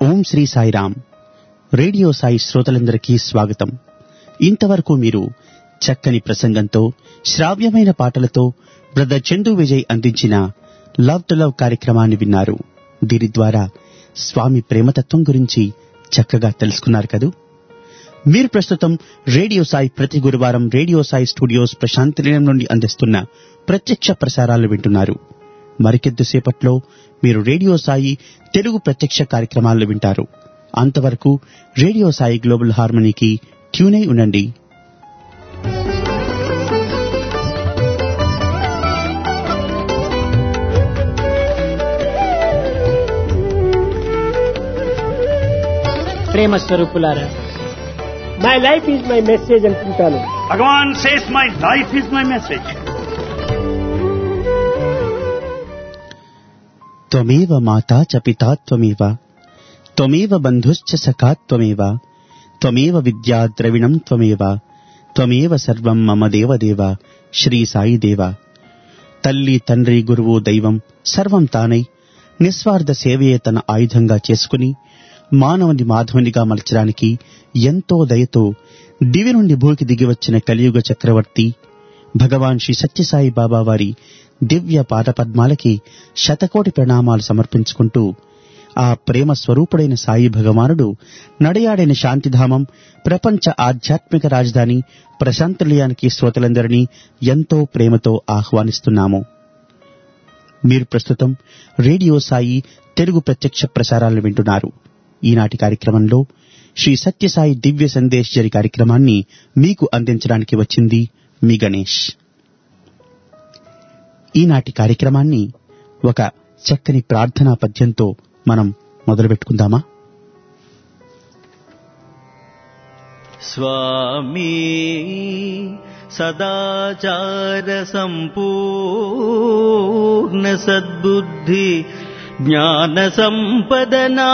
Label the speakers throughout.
Speaker 1: ఓం Shri Sairam radio Sai శ్రోతలందరికీ స్వాగతం ఇంతవరకు మీరు చక్కని ప్రసంగంతో శ్రావ్యమైన పాటలతో బ్రదర్ చందు విజయ్ అందించిన లవ్ టు లవ్ కార్యక్రమాన్ని విన్నారు దీని ద్వారా స్వామి ప్రేమతత్వం గురించి చక్కగా తెలుసుకున్నారు కదూ మీరు ప్రస్తుతం రేడియో సాయి ప్రతి గురువారం రేడియో సాయి స్టూడియోస్ ప్రశాంతి నిలయం నుండి అందిస్తున్న ప్రత్యక్ష ప్రసారాలు వింటున్నారు మరికొద్దిసేపట్లో మీరు రేడియో సాయి తెలుగు ప్రత్యక్ష కార్యక్రమాలు వింటారు అంతవరకు రేడియో సాయి గ్లోబల్ హార్మనీకి ట్యూన్ అయి ఉండండి
Speaker 2: ప్రేమ స్వరూపులారా my life is my message అనుకుంటాను
Speaker 3: Bhagavan says, My life is my message.
Speaker 1: త్వమేవ మాతా చ పితా త్వమేవ త్వమేవ బంధుశ్చ సఖా త్వమేవ త్వమేవ విద్యా ద్రవిణం త్వమేవ త్వమేవ సర్వం మమ దేవదేవ శ్రీ సాయి దేవ తల్లి తండ్రి గురువు దైవం సర్వం తానై నిస్వార్థ సేవయే తన ఆయుధంగా చేసుకుని మానవుని మాధవునిగా మలచడానికి ఎంతో దయతో దివి నుండి భూకి దిగివచ్చిన కలియుగ చక్రవర్తి భగవాన్ శ్రీ సత్యసాయి బాబా వారి దివ్య పాదపద్మాలకి శతకోటి ప్రణామాలు సమర్పించుకుంటూ ఆ ప్రేమ స్వరూపుడైన సాయి భగవానుడు నడయాడిన శాంతిధామం ప్రపంచ ఆధ్యాత్మిక రాజధాని ప్రశాంతనిలయానికి శ్రోతలందరినీ ఎంతో ప్రేమతో ఆహ్వానిస్తున్నాము మీరు ప్రస్తుతం రేడియో సాయి తెలుగు ప్రత్యక్ష ప్రసారాలను వింటున్నారు ఈనాటి కార్యక్రమంలో శ్రీ సత్యసాయి దివ్య సందేశ్ జరి కార్యక్రమాన్ని మీకు అందించడానికి వచ్చింది మీ గణేష్ ఈనాటి కార్యక్రమాన్ని ఒక చక్కని ప్రార్థనా పద్యంతో మనం మొదలు పెట్టుకుందామా
Speaker 4: स्वामी सदाचार सम्पूर्ण सद्बुद्धि ज्ञान सम्पदना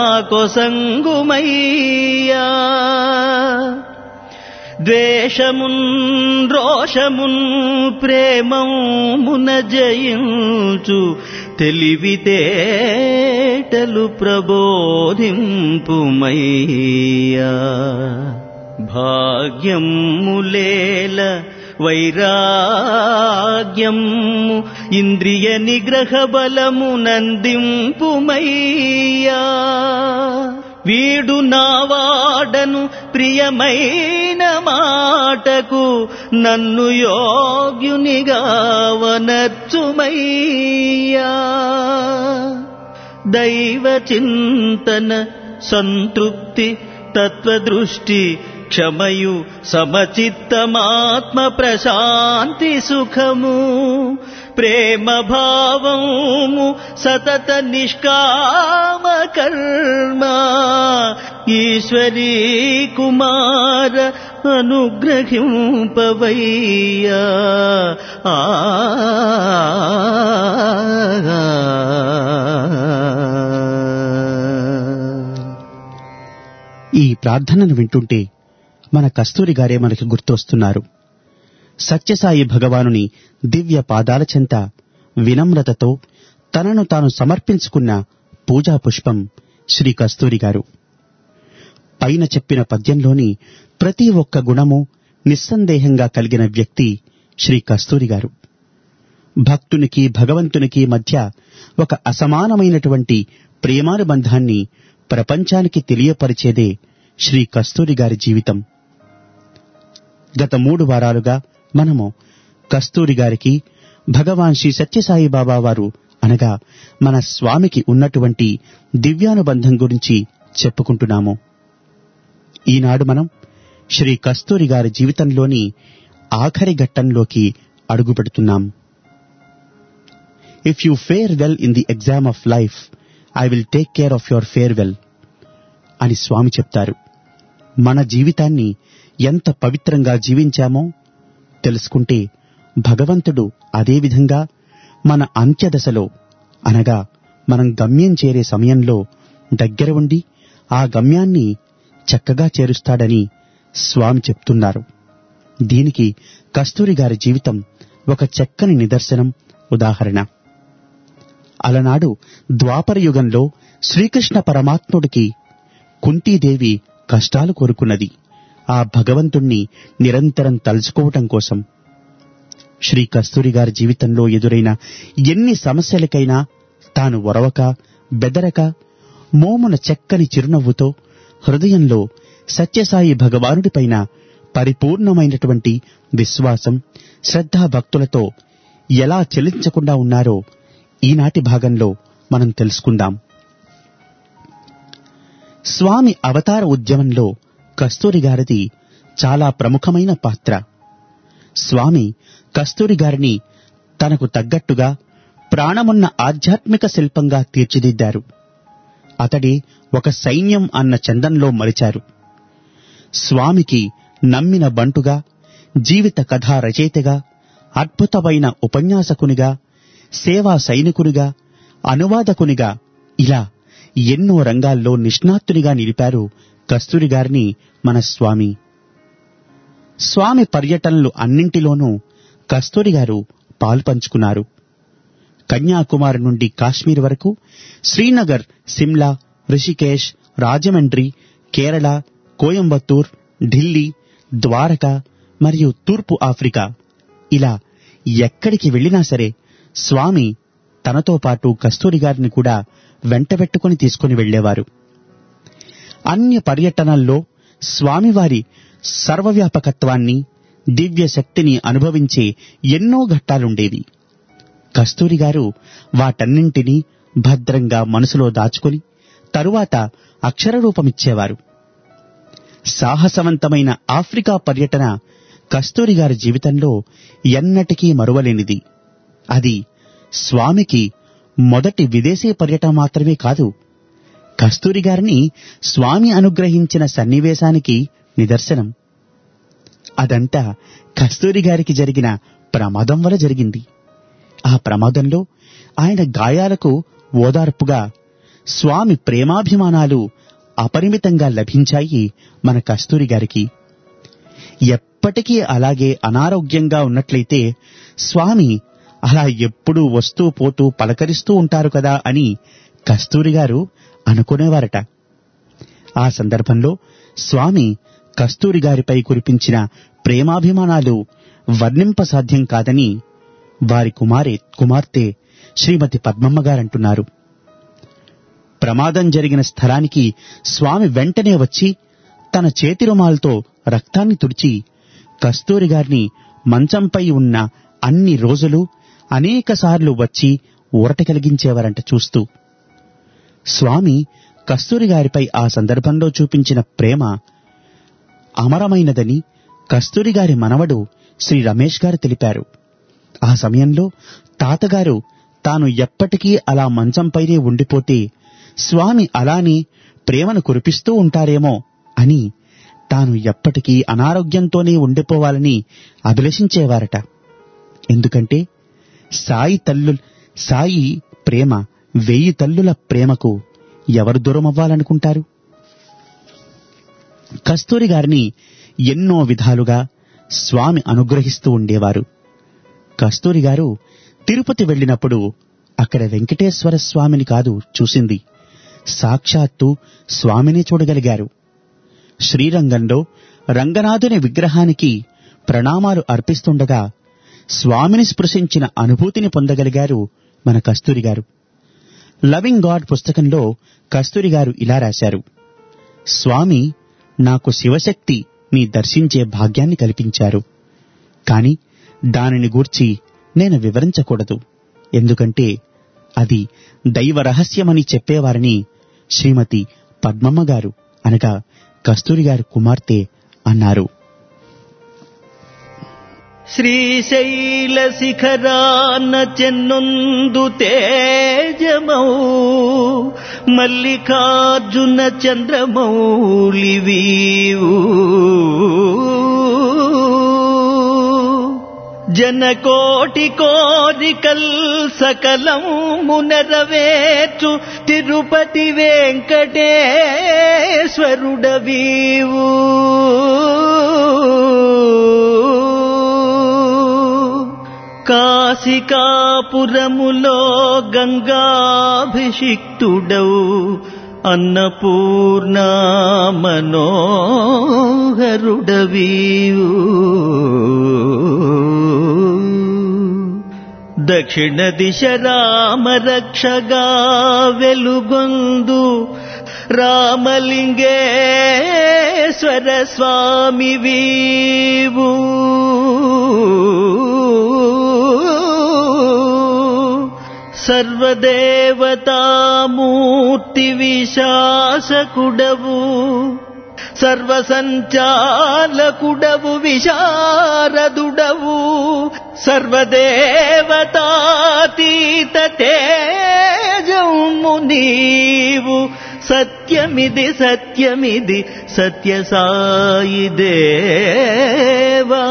Speaker 4: कोसङ्गुमय्या ద్వేషమున్ రోషమున్ ప్రేమమున జయించు తెలివితేటలు ప్రబోధింపుమయ్యా భాగ్యములేల వైరాగ్యము ఇంద్రియ నిగ్రహ బలము నందింపుమయ్యా వీడు నావాడను ప్రియమైన మాటకు నన్ను యోగ్యునిగా వనర్చుమయ్యా దైవ చింతన సంతృప్తి తత్వదృష్టి క్షమయు సమచిత్తమాత్మ ప్రశాంతి సుఖము ప్రేమ భావము సతత నిష్కామ కర్మ ఈశ్వరీ కుమార అనుగ్రహింపవయ్యా ఆ
Speaker 1: ఈ ప్రార్థనను వింటుంటే మన కస్తూరి గారే మనకి గుర్తొస్తున్నారు సత్యసాయి భగవానుని దివ్య పాదాల చెంత వినమ్రతతో తనను తాను సమర్పించుకున్న పూజా పుష్పం శ్రీ కస్తూరి గారు పైన చెప్పిన పద్యంలోని ప్రతి ఒక్క గుణము నిస్సందేహంగా కలిగిన వ్యక్తి శ్రీ కస్తూరి గారు భక్తునికి భగవంతునికి మధ్య ఒక అసమానమైనటువంటి ప్రేమానుబంధాన్ని ప్రపంచానికి తెలియపరిచేదే శ్రీ కస్తూరి గారి జీవితం గత మూడు వారాలుగా మనము కస్తూరి గారికి భగవాన్ శ్రీ సత్యసాయి బాబా వారు అనగా మన స్వామికి ఉన్నటువంటి దివ్యానుబంధం గురించి చెప్పుకుంటున్నాము ఈనాడు మనం శ్రీ కస్తూరి గారి జీవితంలోని ఆఖరి ఘట్టంలోకి అడుగుపెడుతున్నాం if you fare well in the exam of life I will take care of your fare well అని స్వామి చెప్తారు మన జీవితాన్ని ఎంత పవిత్రంగా జీవించామో తెలుసుకుంటే భగవంతుడు అదేవిధంగా మన అంత్యదశలో అనగా మనం గమ్యం చేరే సమయంలో దగ్గర ఉండి ఆ గమ్యాన్ని చక్కగా చేరుస్తాడని స్వామి చెప్తున్నారు దీనికి కస్తూరి గారి జీవితం ఒక చక్కని నిదర్శనం ఉదాహరణ అలనాడు ద్వాపర యుగంలో శ్రీకృష్ణ పరమాత్ముడికి కుంతీదేవి కష్టాలు కోరుకున్నది ఆ భగవంతుణ్ణి నిరంతరం తలుచుకోవటం కోసం శ్రీ కస్తూరి గారి జీవితంలో ఎదురైన ఎన్ని సమస్యలకైనా తాను ఒరవక బెదరక మోమున చెక్కని చిరునవ్వుతో హృదయంలో సత్యసాయి భగవానుడిపైన పరిపూర్ణమైనటువంటి విశ్వాసం శ్రద్ధాభక్తులతో ఎలా చెల్లించకుండా ఉన్నారో ఈనాటి భాగంలో మనం తెలుసుకుందాం స్వామి అవతార ఉద్యమంలో కస్తూరి గారిది చాలా ప్రముఖమైన పాత్ర స్వామి కస్తూరి గారిని తనకు తగ్గట్టుగా ప్రాణమున్న ఆధ్యాత్మిక శిల్పంగా తీర్చిదిద్దారు అతడి ఒక సైన్యం అన్న చందంలో మలిచారు స్వామికి నమ్మిన బంటుగా జీవిత కథా రచయితగా అద్భుతమైన ఉపన్యాసకునిగా సేవా సైనికునిగా అనువాదకునిగా ఇలా ఎన్నో రంగాల్లో నిష్ణాతునిగా నిలిపారు కస్తూరి గారిని మన స్వామి స్వామి పర్యటనలు అన్నింటిలోనూ కస్తూరి గారు పాల్పంచుకున్నారు కన్యాకుమారి నుండి కాశ్మీర్ వరకు శ్రీనగర్ సిమ్లా రిషికేశ్ రాజమండ్రి కేరళ కోయంబత్తూర్ ఢిల్లీ ద్వారక మరియు తూర్పు ఆఫ్రికా ఇలా ఎక్కడికి వెళ్ళినా సరే స్వామి తనతో పాటు కస్తూరి గారిని కూడా వెంటబెట్టుకుని తీసుకుని వెళ్లేవారు అన్య పర్యటనల్లో స్వామివారి సర్వవ్యాపకత్వాన్ని దివ్య శక్తిని అనుభవించే ఎన్నో ఘట్టాలుండేవి కస్తూరి గారు వాటన్నింటినీ భద్రంగా మనసులో దాచుకుని తరువాత అక్షరరూపమిచ్చేవారు సాహసవంతమైన ఆఫ్రికా పర్యటన కస్తూరి గారి జీవితంలో ఎన్నటికీ మరువలేనిది అది స్వామికి మొదటి విదేశీ పర్యటన మాత్రమే కాదు కస్తూరి గారిని స్వామి అనుగ్రహించిన సన్నివేశానికి నిదర్శనం అదంతా కస్తూరి గారికి జరిగిన ప్రమాదం వల్ల జరిగింది ఆ ప్రమాదంలో ఆయన గాయాలకు ఓదార్పుగా స్వామి ప్రేమాభిమానాలు అపరిమితంగా లభించాయి మన కస్తూరి గారికి ఎప్పటికీ అలాగే అనారోగ్యంగా ఉన్నట్లయితే స్వామి అలా ఎప్పుడూ వస్తూ పోతూ పలకరిస్తూ ఉంటారు కదా అని కస్తూరి గారు అనుకునేవారట ఆ సందర్భంలో స్వామి కస్తూరి గారిపై కురిపించిన ప్రేమాభిమానాలు వర్ణింపసాధ్యం కాదని వారి కుమారే కుమార్తె శ్రీమతి పద్మమ్మ గారంటున్నారు ప్రమాదం జరిగిన స్థలానికి స్వామి వెంటనే వచ్చి తన చేతి రుమాలతో రక్తాన్ని తుడిచి కస్తూరి గారిని మంచంపై ఉన్న అన్ని రోజులు అనేకసార్లు వచ్చి ఊరట కలిగించేవారంట చూస్తూ స్వామి కస్తూరి గారిపై ఆ సందర్భంలో చూపించిన ప్రేమ అమరమైనదని కస్తూరి గారి మనవడు శ్రీ రమేష్ గారు తెలిపారు ఆ సమయంలో తాతగారు తాను ఎప్పటికీ అలా మంచంపైనే ఉండిపోతే స్వామి అలానే ప్రేమను కురిపిస్తూ ఉంటారేమో అని తాను ఎప్పటికీ అనారోగ్యంతోనే ఉండిపోవాలని అభిలషించేవారట ఎందుకంటే సాయి తల్లు సాయి ప్రేమ వెయ్యి తల్లుల ప్రేమకు ఎవరు దూరమవ్వాలనుకుంటారు కస్తూరి గారిని ఎన్నో విధాలుగా స్వామి అనుగ్రహిస్తూ ఉండేవారు కస్తూరి గారు తిరుపతి వెళ్ళినప్పుడు అక్కడ వెంకటేశ్వర స్వామిని కాదు చూసింది సాక్షాత్తు స్వామిని చూడగలిగారు శ్రీరంగంలో రంగనాథుని విగ్రహానికి ప్రణామాలు అర్పిస్తుండగా స్వామిని స్పృశించిన అనుభూతిని పొందగలిగారు మన కస్తూరి గారు లవింగ్ గాడ్ పుస్తకంలో కస్తూరి గారు ఇలా రాశారు స్వామి నాకు శివశక్తి ని దర్శించే భాగ్యాన్ని కల్పించారు కాని దానిని గూర్చి నేను వివరించకూడదు ఎందుకంటే అది దైవ రహస్యమని చెప్పేవారని శ్రీమతి పద్మమ్మ గారు అనగా కస్తూరి గారి కుమార్తె అన్నారు
Speaker 4: శ్రీశైల శిఖరాన చెన్నొందు తేజమౌ మల్లికార్జున చంద్రమౌళివీవు జనకోటి కోరికల్ సకలం మునరవేచు తిరుపతి వెంకటేశ్వరుడవీవు కాశికాపురములో గంగాభిషిక్తుడవు అన్నపూర్ణ మనోహరుడవీవు దక్షిణ దిశ రామరక్షగా వెలుగొందు రామలింగేశ్వర స్వామి వీవు సర్వదేవతామూర్తి విశాసకుడవు సర్వసంచాలకుడవు విశారదుడవు సర్వదేవతాతీత తేజము నీవు సత్యమిది సత్యమిది సత్య సాయి దేవా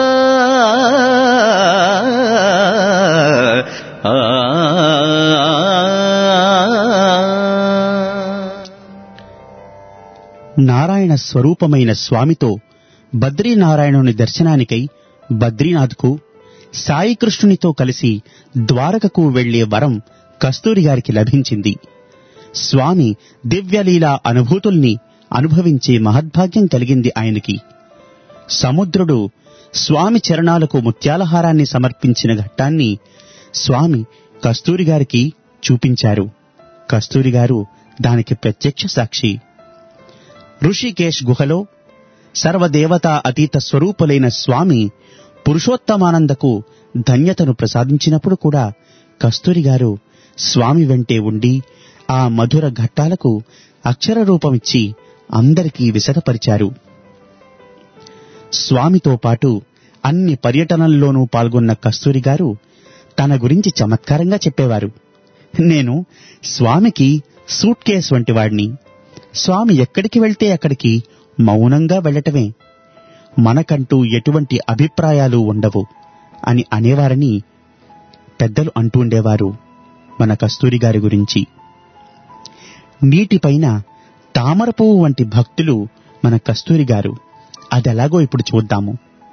Speaker 1: నారాయణ స్వరూపమైన స్వామితో బద్రీనారాయణుని దర్శనానికై బద్రీనాథ్కు సాయికృష్ణునితో కలిసి ద్వారకకు వెళ్లే వరం కస్తూరి గారికి లభించింది స్వామి దివ్యలీలా అనుభూతుల్ని అనుభవించే మహద్భాగ్యం కలిగింది ఆయనకి సముద్రుడు స్వామి చరణాలకు ముత్యాలహారాన్ని సమర్పించిన ఘట్టాన్ని స్వామి కస్తూరి గారికి చూపించారు కస్తూరి గారు దానికి ప్రత్యక్ష సాక్షి ఋషికేశ్ గుహలో సర్వదేవతా అతీత స్వరూపులైన స్వామి పురుషోత్తమానందకు ధన్యతను ప్రసాదించినప్పుడు కూడా కస్తూరి గారు స్వామి వెంటే ఉండి ఆ మధుర ఘట్టాలకు అక్షర రూపమిచ్చి అందరికీ విశదపరిచారు స్వామితో పాటు అన్ని పర్యటనల్లోనూ పాల్గొన్న కస్తూరి గారు తన గురించి చమత్కారంగా చెప్పేవారు నేను స్వామికి సూట్ కేస్ వంటి వాడిని స్వామి ఎక్కడికి వెళ్తే అక్కడికి మౌనంగా వెళ్ళటమే మనకంటూ ఎటువంటి అభిప్రాయాలు ఉండవు అని అనేవారని పెద్దలు అంటూ ఉండేవారు మన కస్తూరి గారి గురించి నీటిపైన తామర పువ్వు వంటి భక్తులు మన కస్తూరి గారు అదెలాగో ఇప్పుడు చూద్దాము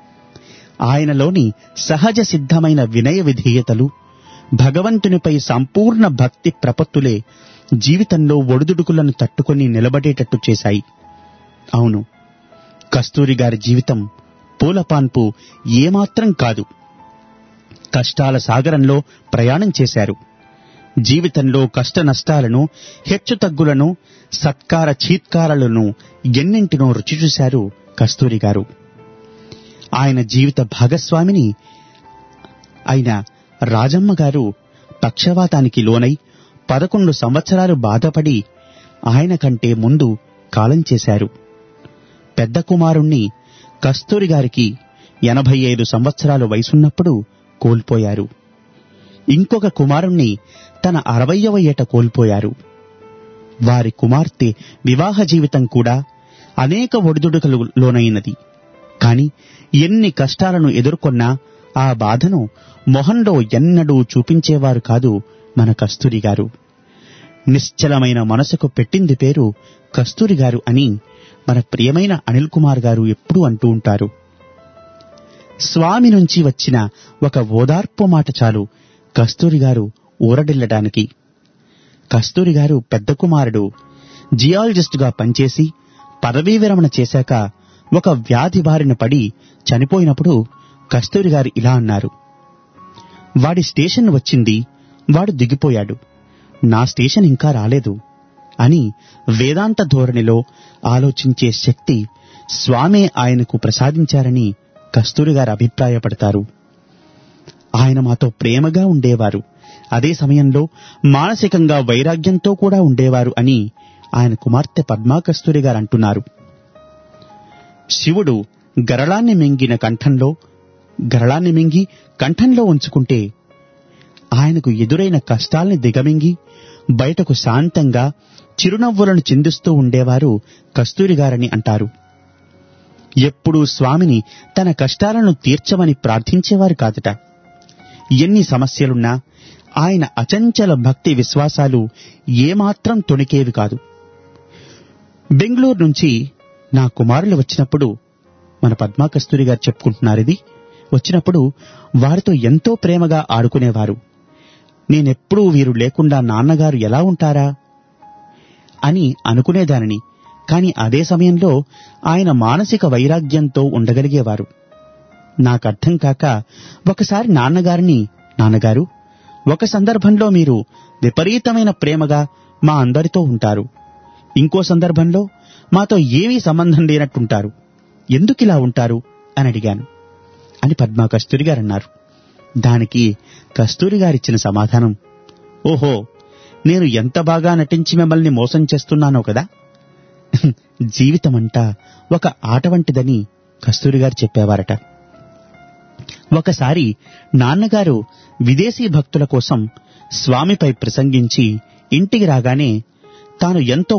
Speaker 1: ఆయనలోని సహజ సిద్ధమైన వినయ విధేయతలు భగవంతునిపై సంపూర్ణ భక్తి ప్రపత్తులే జీవితంలో ఒడిదుడుకులను తట్టుకొని నిలబడేటట్టు చేశాయి అవును కస్తూరి గారి జీవితం పూలపాన్పు ఏమాత్రం కాదు కష్టాల సాగరంలో ప్రయాణం చేశారు జీవితంలో కష్ట నష్టాలను హెచ్చుతగ్గులను సత్కార చీత్కారాలను ఎన్నింటినో రుచి చూశారు కస్తూరి గారు ఆయన జీవిత భాగస్వామిని అయిన రాజమ్మ గారు పక్షవాతానికి లోనై పదకొండు సంవత్సరాలు బాధపడి ఆయన కంటే ముందు కాలం చేశారు పెద్ద కుమారుణ్ణి కస్తూరి గారికి ఎనభై ఐదు సంవత్సరాల వయసున్నప్పుడు కోల్పోయారు ఇంకొక కుమారుణ్ణి తన అరవయవ ఏట కోల్పోయారు వారి కుమార్తె వివాహ జీవితం కూడా అనేక ఒడిదుడుకలు లోనైనది కాని ఎన్ని కష్టాలను ఎదుర్కొన్నా ఆ బాధను మొహంలో ఎన్నడూ చూపించేవారు కాదు మన కస్తూరి గారు నిశ్చలమైన మనసుకు పెట్టింది పేరు కస్తూరి గారు అని మన ప్రియమైన అనిల్ కుమార్ గారు ఎప్పుడూ అంటూ ఉంటారు స్వామి నుంచి వచ్చిన ఒక ఓదార్పు మాట చాలు కస్తూరి గారు ఊరడిల్లడానికి కస్తూరి గారు పెద్ద కుమారుడు జియాలజిస్టుగా పనిచేసి పదవీ విరమణ చేశాక ఒక వ్యాధి బారిన పడి చనిపోయినప్పుడు కస్తూరి గారు ఇలా అన్నారు వాడి స్టేషన్ వచ్చింది వాడు దిగిపోయాడు నా స్టేషన్ ఇంకా రాలేదు అని వేదాంత ధోరణిలో ఆలోచించే శక్తి స్వామే ఆయనకు ప్రసాదించారని కస్తూరి గారు అభిప్రాయపడతారు ఆయన మాతో ప్రేమగా ఉండేవారు అదే సమయంలో మానసికంగా వైరాగ్యంతో కూడా ఉండేవారు అని ఆయన కుమార్తె పద్మా కస్తూరి గారు అంటున్నారు శివుడు గరళాన్ని మింగిన కంఠంలో గరళాన్ని మింగి కంఠంలో ఉంచుకుంటే ఆయనకు ఎదురైన కష్టాల్ని దిగమింగి బయటకు శాంతంగా చిరునవ్వులను చిందిస్తూ ఉండేవారు కస్తూరి గారని అంటారు ఎప్పుడూ స్వామిని తన కష్టాలను తీర్చమని ప్రార్థించేవారు కాదట ఎన్ని సమస్యలున్నా ఆయన అచంచల భక్తి విశ్వాసాలు ఏమాత్రం తొణికేవి కాదు బెంగళూరు నుంచి నా కుమారులు వచ్చినప్పుడు మన పద్మా కస్తూరి గారు చెప్పుకుంటున్నారు ఇది వచ్చినప్పుడు వారితో ఎంతో ప్రేమగా ఆడుకునేవారు నేనెప్పుడూ వీరు లేకుండా నాన్నగారు ఎలా ఉంటారా అని అనుకునేదానిని కాని అదే సమయంలో ఆయన మానసిక వైరాగ్యంతో ఉండగలిగేవారు నాకర్థం కాక ఒకసారి నాన్నగారిని నాన్నగారు ఒక సందర్భంలో మీరు విపరీతమైన ప్రేమగా మా అందరితో ఉంటారు ఇంకో సందర్భంలో మాతో ఏమీ సంబంధం లేనట్టుంటారు ఎందుకిలా ఉంటారు అని అడిగాను అని పద్మా కస్తూరి గారు అన్నారు దానికి కస్తూరి గారిచ్చిన సమాధానం ఓహో నేను ఎంత బాగా నటించి మిమ్మల్ని మోసం చేస్తున్నానో కదా జీవితమంతా ఒక ఆట వంటిదని కస్తూరి గారు చెప్పేవారట ఒకసారి నాన్నగారు విదేశీ భక్తుల కోసం స్వామిపై ప్రసంగించి ఇంటికి రాగానే తాను ఎంతో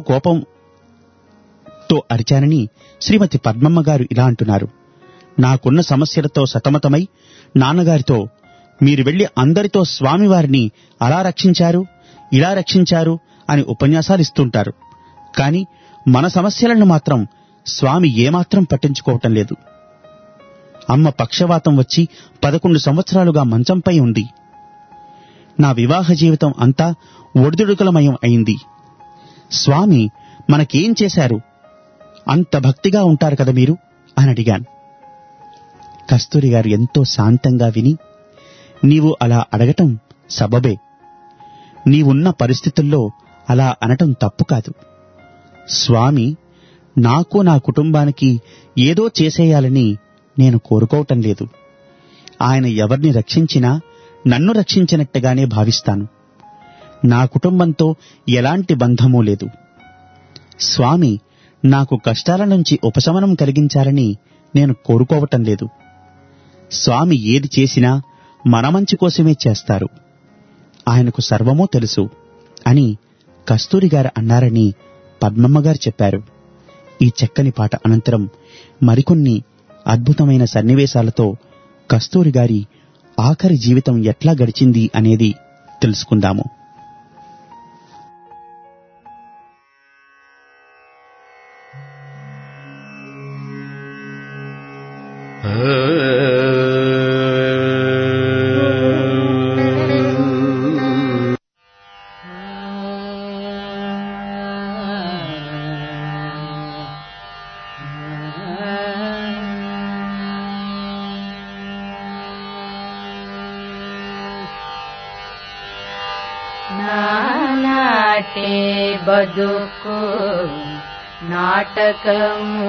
Speaker 1: కోపంతో అరిచానని శ్రీమతి పద్మమ్మ గారు ఇలా అంటున్నారు నాకున్న సమస్యలతో సతమతమై నాన్నగారితో మీరు వెళ్లి అందరితో స్వామివారిని అలా రక్షించారు ఇలా రక్షించారు అని ఉపన్యాసాలు ఇస్తుంటారు కాని మన సమస్యలను మాత్రం స్వామి ఏమాత్రం పట్టించుకోవటం లేదు అమ్మ పక్షవాతం వచ్చి పదకొండు సంవత్సరాలుగా మంచంపై ఉంది నా వివాహ జీవితం అంతా ఒడిదుడుకులమయం అయింది స్వామి మనకేం చేశారు అంత భక్తిగా ఉంటారు కదా మీరు అని అడిగాను కస్తూరి గారు ఎంతో శాంతంగా విని నీవు అలా అడగటం సబబే నీవున్న పరిస్థితుల్లో అలా అనటం తప్పు కాదు స్వామి నాకు నా కుటుంబానికి ఏదో చేసేయాలని నేను కోరుకోవటం లేదు ఆయన ఎవరిని రక్షించినా నన్ను రక్షించినట్టుగానే భావిస్తాను నా కుటుంబంతో ఎలాంటి బంధమూ లేదు స్వామి నాకు కష్టాల నుంచి ఉపశమనం కలిగించాలని నేను కోరుకోవటం లేదు స్వామి ఏది చేసినా మన మంచి కోసమే చేస్తారు ఆయనకు సర్వమూ తెలుసు అని కస్తూరి గారు అన్నారని పద్మమ్మ గారు చెప్పారు ఈ చక్కని పాట అనంతరం మరికొన్ని అద్భుతమైన సన్నివేశాలతో కస్తూరి గారి ఆఖరి జీవితం ఎట్లా గడిచింది అనేది తెలుసుకుందాము
Speaker 5: నానాటే బదుకు నాటకము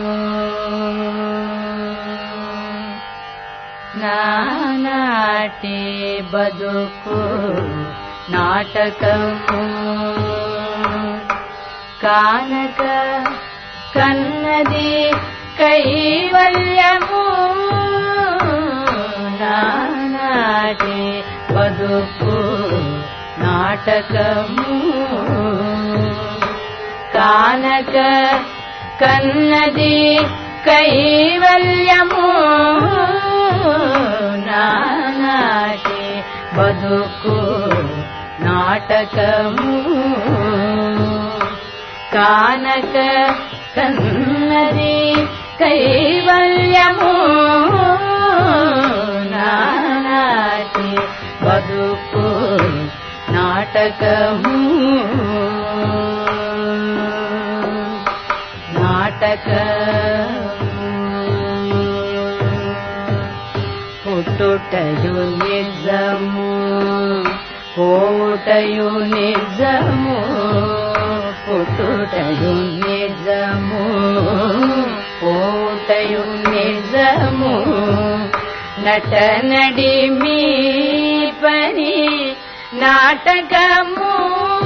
Speaker 5: నానాటే బదుకు నాటకము కానక కన్నది కైవల్యము నానాటే బదుకు నాటకము కానక కన్నది కైవల్యము నానాటి బదుకు నాటకము కానక కన్నది కైవల్యము నానాటి బదుకు నాటకము నాటక పుట్టుటయు నిజము పోటయు నిజము పుట్టుటయు నిజము పోటయు నిజము నట నడి మీ పని నాటకము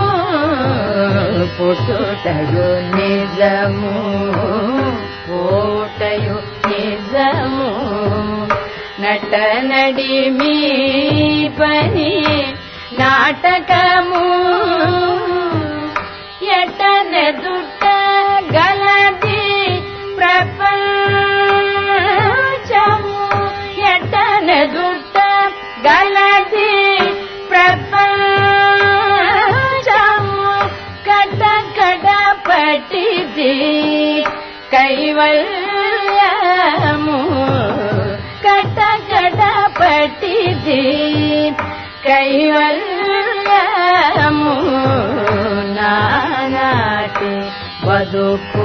Speaker 5: పుట్టుటయు నిజము పోటయు నిజము నట నడి మీ పని నాటకము ఎటనెదుట గలది ప్రపంచము ఎటనెదుట గలది ప్రపంచము కట కడ పట్టిది కైవల్యము కట నానాటి కైవల్యము నానాటి బతుకు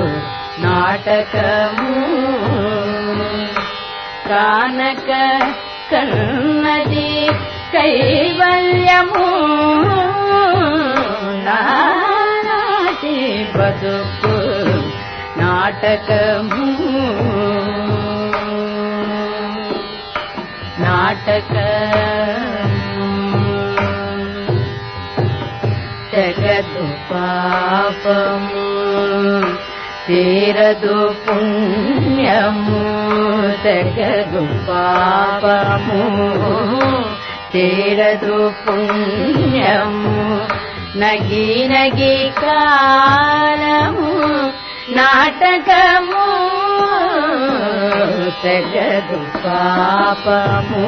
Speaker 5: నాటకము కానక కన్నది కైవల్యము నానాటి బతుకు నాటకము నాటకము తెగదు పాపము తీరదు పుణ్యము తెగదు పాపము తీరదు పుణ్యము నగి నగి కాలము నాటకము తెగదు పాపము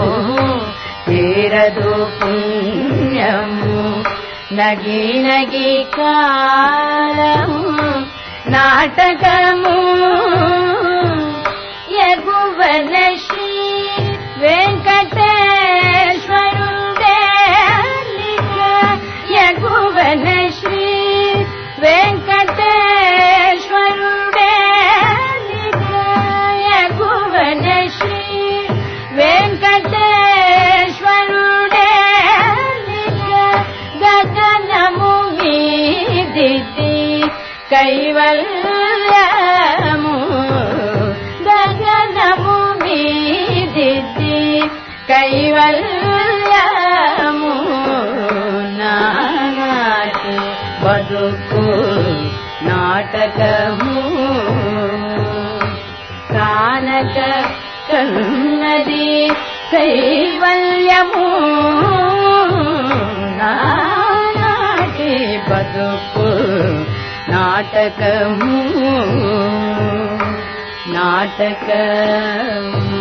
Speaker 5: తీరదు పుణ్యము నగి నగి కాలము నాటకము ఎగువన శ్రీ వెంకటేశ్వరుడే ఎగువన శ్రీ వెంకటేశ్వరుడే ఎగువన శ్రీ వెంకటేశ్వరుడే గగనము మీదిది కైవల్యము గగనము మీదిది కైవల్యము నానాటి బతుకు నాటకము కానక కన్నది కైవల్యము నానాటి బతుకు నాటకము నాటకము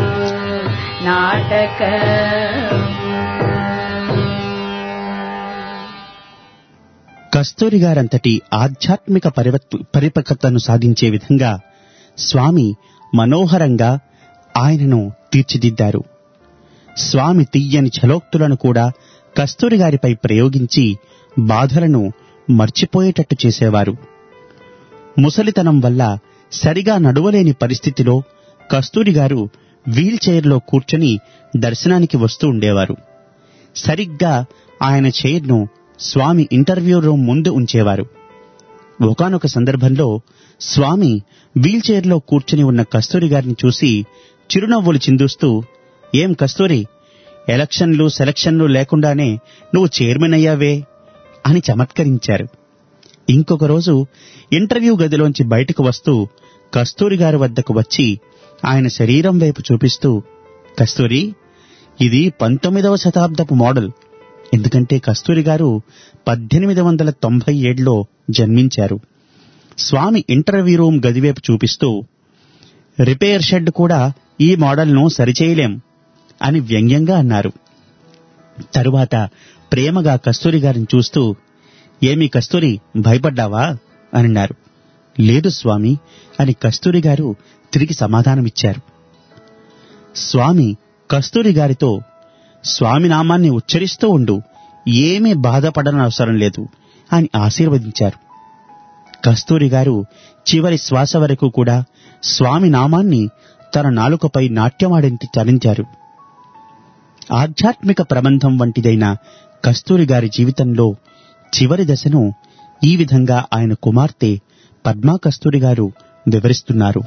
Speaker 5: నాటకము
Speaker 1: కస్తూరి గారంతటి ఆధ్యాత్మిక పరివత్ పరిపక్వతను సాధించే విధంగా స్వామి మనోహరంగా ఆయనను తీర్చిదిద్దారు స్వామి తీయని ఛలోక్తులను కూడా కస్తూరి గారిపై ప్రయోగించి బాధలను మర్చిపోయేటట్టు చేసేవారు ముసలితనం వల్ల సరిగా నడువలేని పరిస్థితిలో కస్తూరి గారు వీల్ చైర్లో కూర్చొని దర్శనానికి వస్తూ ఉండేవారు సరిగ్గా ఆయన చైర్ను స్వామి ఇంటర్వ్యూ రూమ్ ముందు ఉంచేవారు ఒకానొక సందర్భంలో స్వామి వీల్ చైర్లో కూర్చుని ఉన్న కస్తూరి గారిని చూసి చిరునవ్వులు చిందుస్తూ ఏం కస్తూరి ఎలక్షన్లు సెలక్షన్లు లేకుండానే నువ్వు చైర్మన్ అయ్యావే అని చమత్కరించారు ఇంకొక రోజు ఇంటర్వ్యూ గదిలోంచి బయటకు వస్తూ కస్తూరి గారి వద్దకు వచ్చి ఆయన శరీరం వైపు చూపిస్తూ కస్తూరి ఇది పంతొమ్మిదవ శతాబ్దపు మోడల్ ఎందుకంటే కస్తూరి గారు పద్దెనిమిది వందల తొంభై ఏడులో జన్మించారు స్వామి ఇంటర్వ్యూ రూమ్ గదివైపు చూపిస్తూ రిపేర్ షెడ్ కూడా ఈ మోడల్ను సరిచేయలేం అని వ్యంగ్యంగా అన్నారు తరువాత ప్రేమగా కస్తూరి గారిని చూస్తూ ఏమి కస్తూరి భయపడ్డావా అని అన్నారు లేదు స్వామి అని కస్తూరి గారు తిరిగి సమాధానమిచ్చారు స్వామి కస్తూరి గారితో స్వామి నామాన్ని ఉచ్చరిస్తూ ఉండు ఏమీ బాధపడనవసరం లేదు అని ఆశీర్వదించారు కస్తూరి గారు చివరి శ్వాస వరకు కూడా స్వామి నామాన్ని తన నాలుకపై నాట్యమాడించి చలించారు ఆధ్యాత్మిక ప్రబంధం వంటిదైన కస్తూరి గారి జీవితంలో చివరి దశను ఈ విధంగా ఆయన కుమార్తె పద్మా కస్తూరి గారు వివరిస్తున్నారు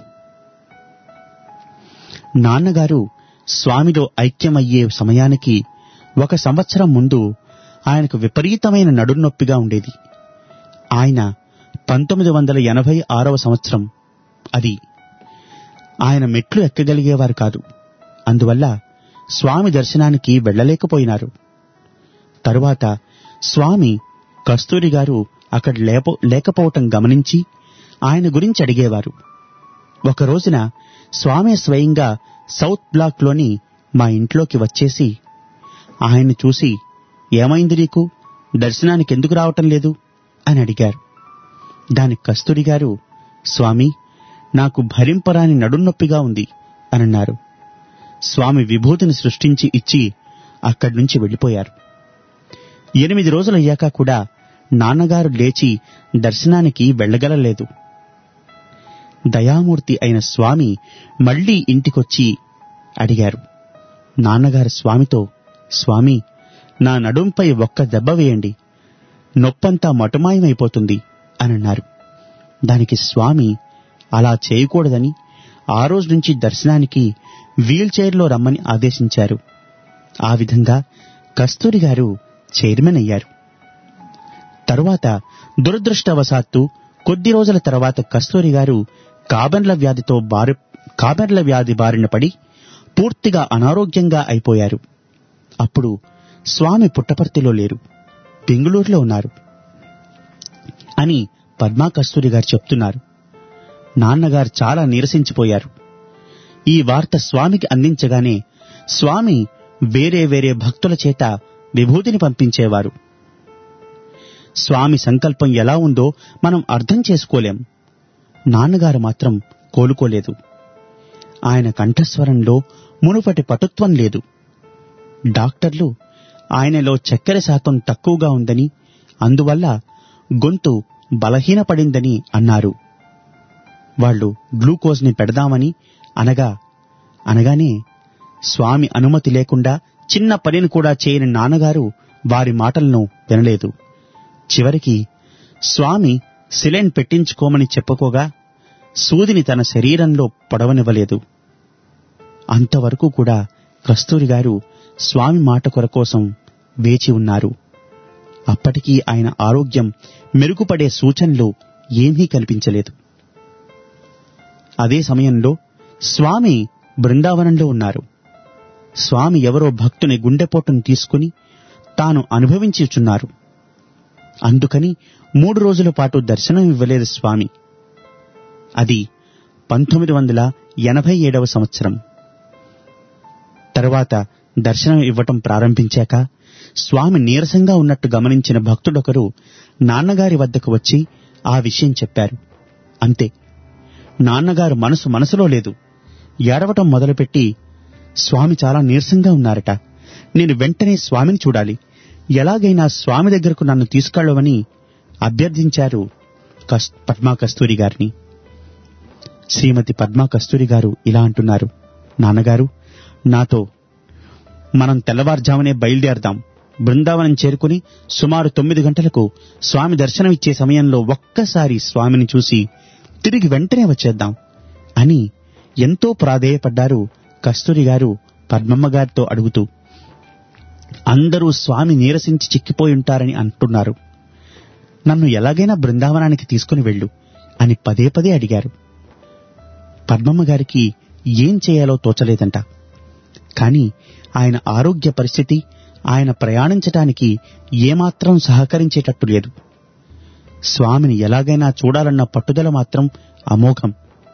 Speaker 1: నాన్నగారు స్వామిలో ఐక్యమయ్యే సమయానికి ఒక సంవత్సరం ముందు ఆయనకు విపరీతమైన నడున్నొప్పిగా ఉండేది ఆయన పంతొమ్మిది వందల ఎనభై ఆరవ సంవత్సరం అది ఆయన మెట్లు ఎక్కగలిగేవారు కాదు అందువల్ల స్వామి దర్శనానికి వెళ్ళలేకపోయినారు తరువాత స్వామి కస్తూరి గారు అక్కడ లేపో లేకపోవటం గమనించి ఆయన గురించి అడిగేవారు ఒక రోజున స్వామి స్వయంగా సౌత్ బ్లాక్లోని మా ఇంట్లోకి వచ్చేసి ఆయన్ని చూసి ఏమైంది నీకు దర్శనానికి ఎందుకు రావటం లేదు అని అడిగారు దానికి కస్తూరి గారు స్వామి నాకు భరింపరాని నడున్నొప్పిగా ఉంది అనన్నారు స్వామి విభూతిని సృష్టించి ఇచ్చి అక్కడి నుంచి వెళ్లిపోయారు ఎనిమిది రోజులయ్యాక కూడా నాన్నగారు లేచి దర్శనానికి వెళ్ళగలలేదు దయామూర్తి అయిన స్వామి మళ్లీ ఇంటికొచ్చి అడిగారు నాన్నగారు స్వామితో స్వామి నా నడుంపై ఒక్క దెబ్బ వేయండి నొప్పంతా మటుమాయమైపోతుంది అని అన్నారు దానికి స్వామి అలా చేయకూడదని ఆ రోజు నుంచి దర్శనానికి వీల్ చైర్లో రమ్మని ఆదేశించారు ఆ విధంగా కస్తూరి గారు చైర్మన్ అయ్యారు తరువాత దురదృష్టవశాత్తు కొద్ది రోజుల తర్వాత కస్తూరి గారు కాబెర్ల వ్యాధితో బారి కాబెర్ల వ్యాధి బారిన పడి పూర్తిగా అనారోగ్యంగా అయిపోయారు అప్పుడు స్వామి పుట్టపర్తిలో లేరు బెంగుళూరులో ఉన్నారు అని పద్మా కస్తూరి గారు చెప్తున్నారు నాన్నగారు చాలా నీరసించిపోయారు ఈ వార్త స్వామికి అందించగానే స్వామి వేరే వేరే భక్తుల చేత విభూతిని పంపించేవారు స్వామి సంకల్పం ఎలా ఉందో మనం అర్థం చేసుకోలేం నాన్నగారు మాత్రం కోలుకోలేదు ఆయన కంఠస్వరంలో మునుపటి పటుత్వం లేదు డాక్టర్లు ఆయనలో చక్కెర శాతం తక్కువగా ఉందని అందువల్ల గొంతు బలహీనపడిందని అన్నారు వాళ్ళు గ్లూకోజ్ని పెడదామని అనగా అనగానే స్వామి అనుమతి లేకుండా చిన్న పనిని కూడా చేయని నాన్నగారు వారి మాటలను వినలేదు చివరికి స్వామి సిలెండ్ పెట్టించుకోమని చెప్పుకోగా సూదిని తన శరీరంలో పొడవనివ్వలేదు అంతవరకు కూడా కస్తూరి గారు స్వామి మాట కొరకోసం వేచి ఉన్నారు అప్పటికీ ఆయన ఆరోగ్యం మెరుగుపడే సూచనలు ఏమీ కల్పించలేదు అదే సమయంలో స్వామి బృందావనంలో ఉన్నారు స్వామి ఎవరో భక్తుని గుండెపోటును తీసుకుని తాను అనుభవించుచున్నారు అందుకని మూడు రోజుల పాటు దర్శనం ఇవ్వలేదు స్వామి అది పంతొమ్మిది వందల ఎనభై ఏడవ సంవత్సరం తరువాత దర్శనం ఇవ్వటం ప్రారంభించాక స్వామి నీరసంగా ఉన్నట్టు గమనించిన భక్తుడొకరు నాన్నగారి వద్దకు వచ్చి ఆ విషయం చెప్పారు అంతే నాన్నగారు మనసు మనసులో లేదు ఏడవటం మొదలుపెట్టి స్వామి చాలా నీరసంగా ఉన్నారట నేను వెంటనే స్వామిని చూడాలి ఎలాగైనా స్వామి దగ్గరకు నన్ను తీసుకెళ్ళవని అభ్యర్థించారు కస్- పద్మా కస్తూరి గారిని శ్రీమతి పద్మా కస్తూరి గారు ఇలా అంటున్నారు నాన్నగారు నాతో మనం తెల్లవారుజామునే బయలుదేరదాం బృందావనం చేరుకుని సుమారు తొమ్మిది గంటలకు స్వామి దర్శనమిచ్చే సమయంలో ఒక్కసారి స్వామిని చూసి తిరిగి వెంటనే వచ్చేద్దాం అని ఎంతో ప్రాధేయపడ్డారు కస్తూరి గారు పద్మమ్మ గారితో అడుగుతూ అందరూ స్వామి నీరసించి చిక్కిపోయి ఉంటారని అంటున్నారు నన్ను ఎలాగైనా బృందావనానికి తీసుకుని వెళ్ళు అని పదే పదే అడిగారు పద్మమ్మ గారికి ఏం చేయాలో తోచలేదంట కాని ఆయన ఆరోగ్య పరిస్థితి ఆయన ప్రయాణించటానికి ఏమాత్రం సహకరించేటట్టు లేదు స్వామిని ఎలాగైనా చూడాలన్న పట్టుదల మాత్రం అమోఘం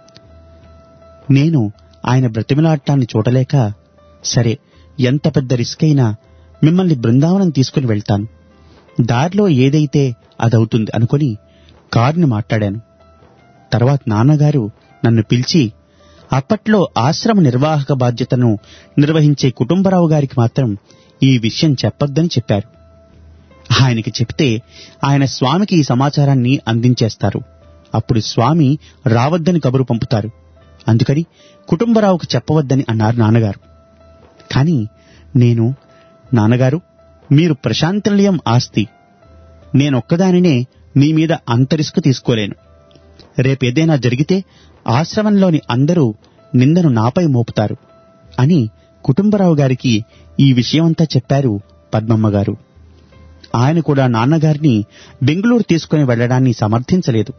Speaker 1: నేను ఆయన బ్రతిమలాడటాన్ని చూడలేక సరే ఎంత పెద్ద రిస్క్ అయినా మిమ్మల్ని బృందావనం తీసుకుని వెళ్తాను దారిలో ఏదైతే అదవుతుంది అనుకుని కారుని మాట్లాడాను తర్వాత నాన్నగారు నన్ను పిలిచి అప్పట్లో ఆశ్రమ నిర్వాహక బాధ్యతను నిర్వహించే కుటుంబరావు గారికి మాత్రం ఈ విషయం చెప్పొద్దని చెప్పారు ఆయనకి చెప్తే ఆయన స్వామికి ఈ సమాచారాన్ని అందించేస్తారు అప్పుడు స్వామి రావద్దని కబురు పంపుతారు అందుకని కుటుంబరావుకు చెప్పవద్దని అన్నారు నాన్నగారు కాని నేను నాన్నగారు మీరు ప్రశాంత నిలయం ఆస్తి నేనొక్కదానినే మీ మీద అంత రిస్క్ తీసుకోలేను రేపేదైనా జరిగితే ఆశ్రమంలోని అందరూ నిందను నాపై మోపుతారు అని కుటుంబరావు గారికి ఈ విషయమంతా చెప్పారు పద్మమ్మ గారు ఆయన కూడా నాన్నగారిని బెంగళూరు తీసుకుని వెళ్లడాన్ని సమర్థించలేదు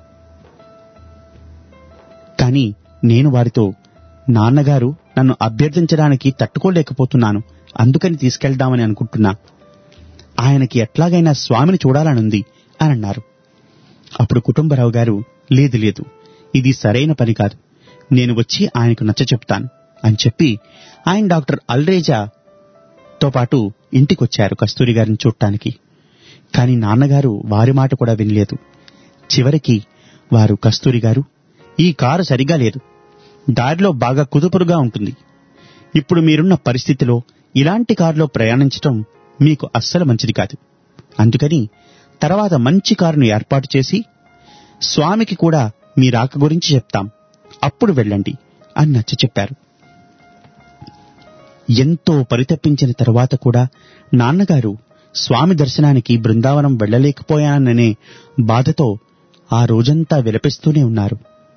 Speaker 1: కాని నేను వారితో నాన్నగారు నన్ను అభ్యర్థించడానికి తట్టుకోలేకపోతున్నాను అందుకని తీసుకెళ్దామని అనుకుంటున్నా ఆయనకి ఎట్లాగైనా స్వామిని చూడాలనుంది అని అన్నారు అప్పుడు కుటుంబరావు గారు లేదు లేదు ఇది సరైన పని కాదు నేను వచ్చి ఆయనకు నచ్చ చెప్తాను అని చెప్పి ఆయన డాక్టర్ అల్రేజా తో పాటు ఇంటికొచ్చారు కస్తూరి గారిని చూడటానికి కాని నాన్నగారు వారి మాట కూడా వినలేదు చివరికి వారు కస్తూరి గారు ఈ కారు సరిగా లేదు దారిలో బాగా కుదుపురుగా ఉంటుంది ఇప్పుడు మీరున్న పరిస్థితిలో ఇలాంటి కారులో ప్రయాణించటం మీకు అస్సలు మంచిది కాదు అందుకని తర్వాత మంచి కారును ఏర్పాటు చేసి స్వామికి కూడా మీ రాక గురించి చెప్తాం అప్పుడు వెళ్ళండి అని నచ్చ చెప్పారు ఎంతో పరితపించిన తరువాత కూడా నాన్నగారు స్వామి దర్శనానికి బృందావనం వెళ్ళలేకపోయాననే బాధతో ఆ రోజంతా విలపిస్తూనే ఉన్నారు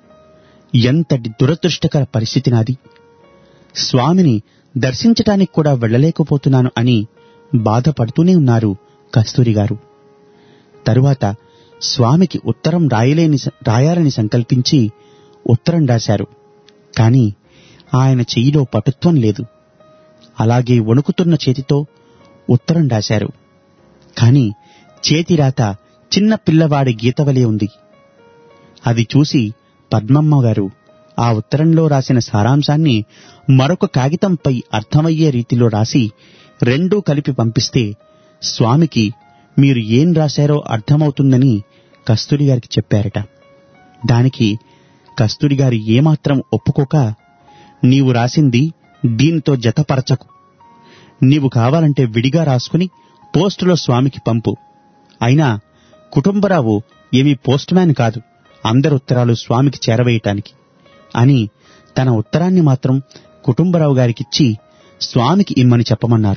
Speaker 1: ఎంతటి దురదృష్టకర పరిస్థితి నాది స్వామిని దర్శించటానికి కూడా వెళ్ళలేకపోతున్నాను అని బాధపడుతూనే ఉన్నారు కస్తూరి గారు తరువాత స్వామికి ఉత్తరం రాయలేని రాయాలని సంకల్పించి ఉత్తరం రాశారు కాని ఆయన చెయ్యిలో పటుత్వం లేదు అలాగే వణుకుతున్న చేతితో ఉత్తరం రాశారు కాని చేతిరాత చిన్న పిల్లవాడి గీతవలే ఉంది అది చూసి పద్మమ్మ గారు ఆ ఉత్తరంలో రాసిన సారాంశాన్ని మరొక కాగితంపై అర్థమయ్యే రీతిలో రాసి రెండూ కలిపి పంపిస్తే స్వామికి మీరు ఏం రాశారో అర్థమవుతుందని కస్తూరి గారికి చెప్పారట దానికి కస్తూరి గారు ఏమాత్రం ఒప్పుకోక నీవు రాసింది దీనితో జతపరచకు నీవు కావాలంటే విడిగా రాసుకుని పోస్టులో స్వామికి పంపు అయినా కుటుంబరావు ఏమీ పోస్ట్ మ్యాన్ కాదు అందరు ఉత్తరాలు స్వామికి చేరవేయటానికి అని తన ఉత్తరాన్ని మాత్రం కుటుంబరావు గారికిచ్చి స్వామికి ఇమ్మని చెప్పమన్నారు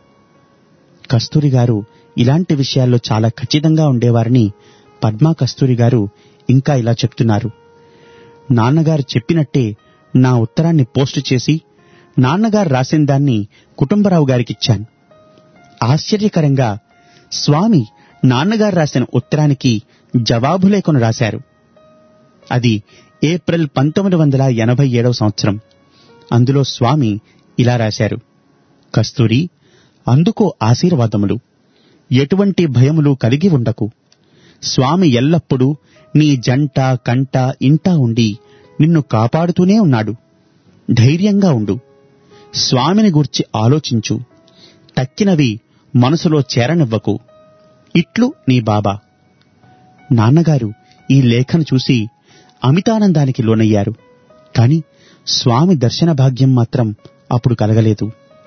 Speaker 1: కస్తూరి గారు ఇలాంటి విషయాల్లో చాలా ఖచ్చితంగా ఉండేవారని పద్మా కస్తూరి గారు ఇంకా ఇలా చెప్తున్నారు నాన్నగారు చెప్పినట్టే నా ఉత్తరాన్ని పోస్టు చేసి నాన్నగారు రాసిన దాన్ని కుటుంబరావు గారికిచ్చాను ఆశ్చర్యకరంగా స్వామి నాన్నగారు రాసిన ఉత్తరానికి జవాబు లేఖను రాశారు అది ఏప్రిల్ పంతొమ్మిది వందల ఎనభై ఏడవ సంవత్సరం అందులో స్వామి ఇలా రాశారు కస్తూరి అందుకో ఆశీర్వాదములు ఎటువంటి భయములు కలిగి ఉండకు స్వామి ఎల్లప్పుడూ నీ జంట కంట ఇంట ఉండి నిన్ను కాపాడుతూనే ఉన్నాడు ధైర్యంగా ఉండు స్వామిని గూర్చి ఆలోచించు తక్కినవి మనసులో చేరనివ్వకు ఇట్లు నీ బాబా నాన్నగారు ఈ లేఖను చూసి అమితానందానికి లోనయ్యారు కాని స్వామి దర్శన భాగ్యం మాత్రం అప్పుడు కలగలేదు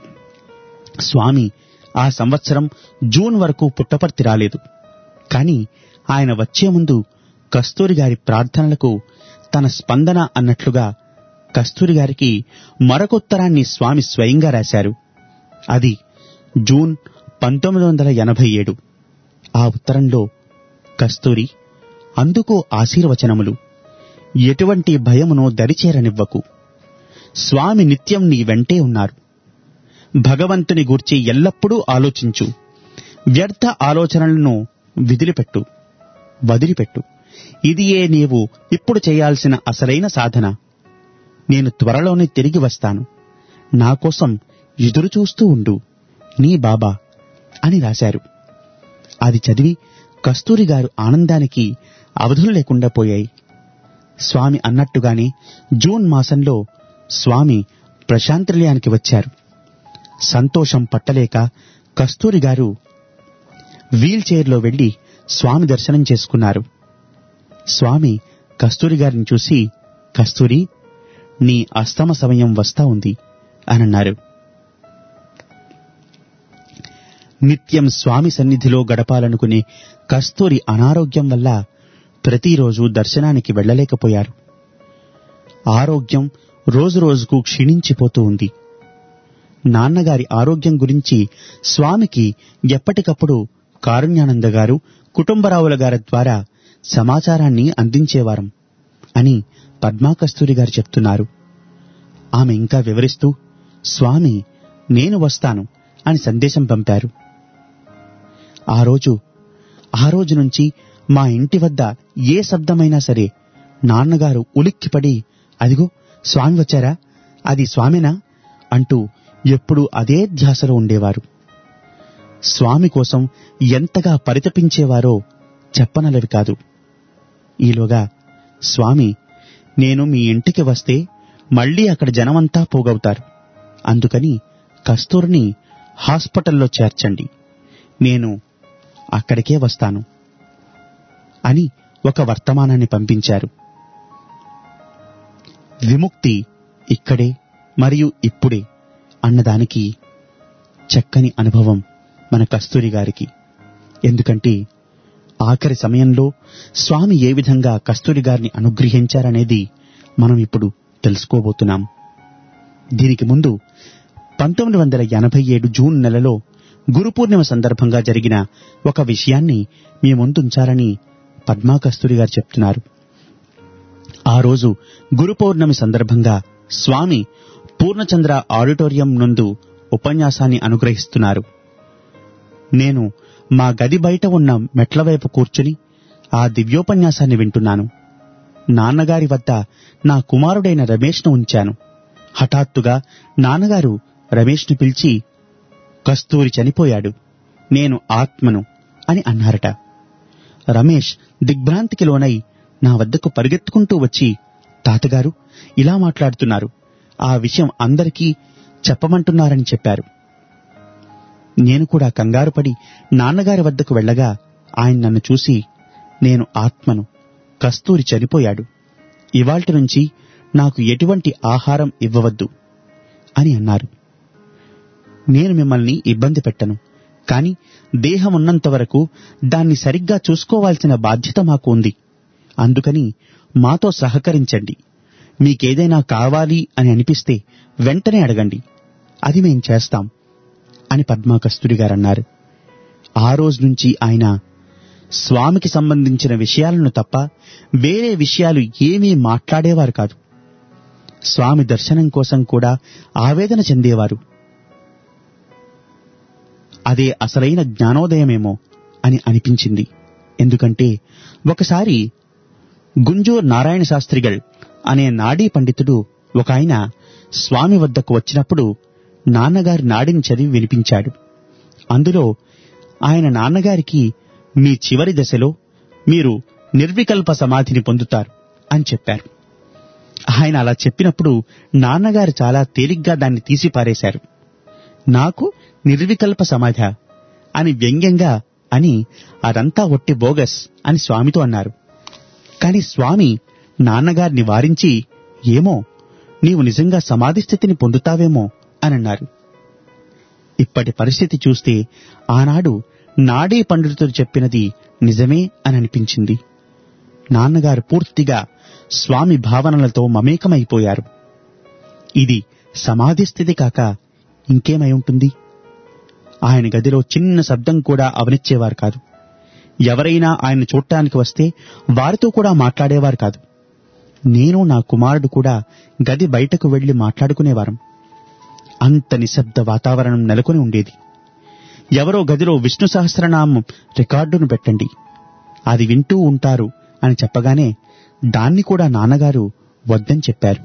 Speaker 1: స్వామి ఆ సంవత్సరం జూన్ వరకు పుట్టపర్తి రాలేదు కాని ఆయన వచ్చే ముందు కస్తూరి గారి ప్రార్థనలకు తన స్పందన అన్నట్లుగా కస్తూరి గారికి మరొకొత్తరాన్ని స్వామి స్వయంగా రాశారు అది జూన్ పంతొమ్మిది వందల ఎనభై ఏడు ఆ ఉత్తరంలో కస్తూరి అందుకో ఆశీర్వచనములు ఎటువంటి భయమును దరిచేరనివ్వకు స్వామి నిత్యం నీ వెంటే ఉన్నారు భగవంతుని గూర్చి ఎల్లప్పుడూ ఆలోచించు వ్యర్థ ఆలోచనలను విదిలిపెట్టు వదిలిపెట్టు ఇదియే నీవు ఇప్పుడు చేయాల్సిన అసలైన సాధన నేను త్వరలోనే తిరిగి వస్తాను నా కోసం ఎదురు చూస్తూ ఉండు నీ బాబా అని రాశారు అది చదివి కస్తూరి గారు ఆనందానికి అవధులు లేకుండా పోయాయి స్వామి అన్నట్టుగానే జూన్ మాసంలో స్వామి ప్రశాంతనిలయానికి వచ్చారు సంతోషం పట్టలేక కస్తూరి గారు వీల్ చైర్లో వెళ్లి స్వామి దర్శనం చేసుకున్నారు స్వామి కస్తూరి గారిని చూసి కస్తూరి నీ అస్తమ సమయం వస్తా ఉంది అనన్నారు నిత్యం స్వామి సన్నిధిలో గడపాలనుకునే కస్తూరి అనారోగ్యం వల్ల ప్రతిరోజు దర్శనానికి వెళ్ళలేకపోయారు ఆరోగ్యం రోజురోజుకు క్షీణించిపోతూ ఉంది నాన్నగారి ఆరోగ్యం గురించి స్వామికి ఎప్పటికప్పుడు కారుణ్యానంద గారు కుటుంబరావుల గారి ద్వారా సమాచారాన్ని అందించేవారం అని పద్మాకస్తూరి గారు చెప్తున్నారు ఆమె ఇంకా వివరిస్తూ స్వామి నేను వస్తాను అని సందేశం పంపారు ఆ రోజు ఆ రోజు నుంచి మా ఇంటి వద్ద ఏ శబ్దమైనా సరే నాన్నగారు ఉలిక్కిపడి అదిగో స్వామి వచ్చారా అది స్వామినా అంటూ ఎప్పుడూ అదే ధ్యాసలో ఉండేవారు స్వామి కోసం ఎంతగా పరితపించేవారో చెప్పనలవి కాదు ఈలోగా స్వామి నేను మీ ఇంటికి వస్తే మళ్ళీ అక్కడ జనమంతా పోగవుతారు అందుకని కస్తూరిని హాస్పిటల్లో చేర్చండి నేను అక్కడికే వస్తాను అని ఒక వర్తమానాన్ని పంపించారు విముక్తి ఇక్కడే మరియు ఇప్పుడే అన్నదానికి చక్కని అనుభవం మన కస్తూరి గారికి ఎందుకంటే ఆఖరి సమయంలో స్వామి ఏ విధంగా కస్తూరి గారిని అనుగ్రహించారనేది మనం ఇప్పుడు తెలుసుకోబోతున్నాం దీనికి ముందు పంతొమ్మిది వందల ఎనభై ఏడు జూన్ నెలలో గురు పూర్ణిమ సందర్భంగా జరిగిన ఒక విషయాన్ని మీ ముందుంచాలని పద్మా కస్తూరి గారు చెప్తున్నారు ఆ రోజు గురు పౌర్ణమి సందర్భంగా స్వామి పూర్ణచంద్ర ఆడిటోరియం నందు ఉపన్యాసాన్ని అనుగ్రహిస్తున్నారు నేను మా గది బయట ఉన్న మెట్ల వైపు కూర్చుని ఆ దివ్యోపన్యాసాన్ని వింటున్నాను నాన్నగారి వద్ద నా కుమారుడైన రమేష్ను ఉంచాను హఠాత్తుగా నాన్నగారు రమేష్ను పిలిచి కస్తూరి చనిపోయాడు నేను ఆత్మను అని అన్నారట రమేష్ దిగ్భ్రాంతికి లోనై నా వద్దకు పరిగెత్తుకుంటూ వచ్చి తాతగారు ఇలా మాట్లాడుతున్నారు ఆ విషయం అందరికీ చెప్పమంటున్నారని చెప్పారు నేను కూడా కంగారుపడి నాన్నగారి వద్దకు వెళ్ళగా ఆయన నన్ను చూసి నేను ఆత్మను కస్తూరి చనిపోయాడు ఇవాల్టి నుంచి నాకు ఎటువంటి ఆహారం ఇవ్వవద్దు అని అన్నారు నేను మిమ్మల్ని ఇబ్బంది పెట్టను కాని దేహం ఉన్నంత వరకు దాన్ని సరిగ్గా చూసుకోవాల్సిన బాధ్యత మాకు ఉంది అందుకని మాతో సహకరించండి మీకేదైనా కావాలి అని అనిపిస్తే వెంటనే అడగండి అది మేం చేస్తాం అని పద్మా కస్తూరి గారన్నారు ఆ రోజు నుంచి ఆయన స్వామికి సంబంధించిన విషయాలను తప్ప వేరే విషయాలు ఏమీ మాట్లాడేవారు కాదు స్వామి దర్శనం కోసం కూడా ఆవేదన చెందేవారు అదే అసలైన జ్ఞానోదయమేమో అని అనిపించింది ఎందుకంటే ఒకసారి గుంజూర్ నారాయణ శాస్త్రిగల్ అనే నాడీ పండితుడు ఒక ఆయన స్వామి వద్దకు వచ్చినప్పుడు నాన్నగారి నాడిని చదివి వినిపించాడు అందులో ఆయన నాన్నగారికి మీ చివరి దశలో మీరు నిర్వికల్ప సమాధిని పొందుతారు అని చెప్పారు ఆయన అలా చెప్పినప్పుడు నాన్నగారు చాలా తేలిగ్గా దాన్ని తీసి పారేశారు నాకు నిర్వికల్ప సమాధ అని వ్యంగ్యంగా అని అదంతా ఒట్టి బోగస్ అని స్వామితో అన్నారు కాని స్వామి నాన్నగారిని వారించి ఏమో నీవు నిజంగా సమాధి స్థితిని పొందుతావేమో అని అన్నారు ఇప్పటి పరిస్థితి చూస్తే ఆనాడు నాడీ పండితుడు చెప్పినది నిజమే అని అనిపించింది నాన్నగారు పూర్తిగా స్వామి భావనలతో మమేకమైపోయారు ఇది సమాధి స్థితి కాక ఇంకేమై ఉంటుంది ఆయన గదిలో చిన్న శబ్దం కూడా అవనిచ్చేవారు కాదు ఎవరైనా ఆయన చూడటానికి వస్తే వారితో కూడా మాట్లాడేవారు కాదు నేను నా కుమారుడు కూడా గది బయటకు వెళ్లి మాట్లాడుకునేవారం అంత నిశ్శబ్ద వాతావరణం నెలకొని ఉండేది ఎవరో గదిలో విష్ణు సహస్రనామం రికార్డును పెట్టండి అది వింటూ ఉంటారు అని చెప్పగానే దాన్ని కూడా నాన్నగారు వద్దని చెప్పారు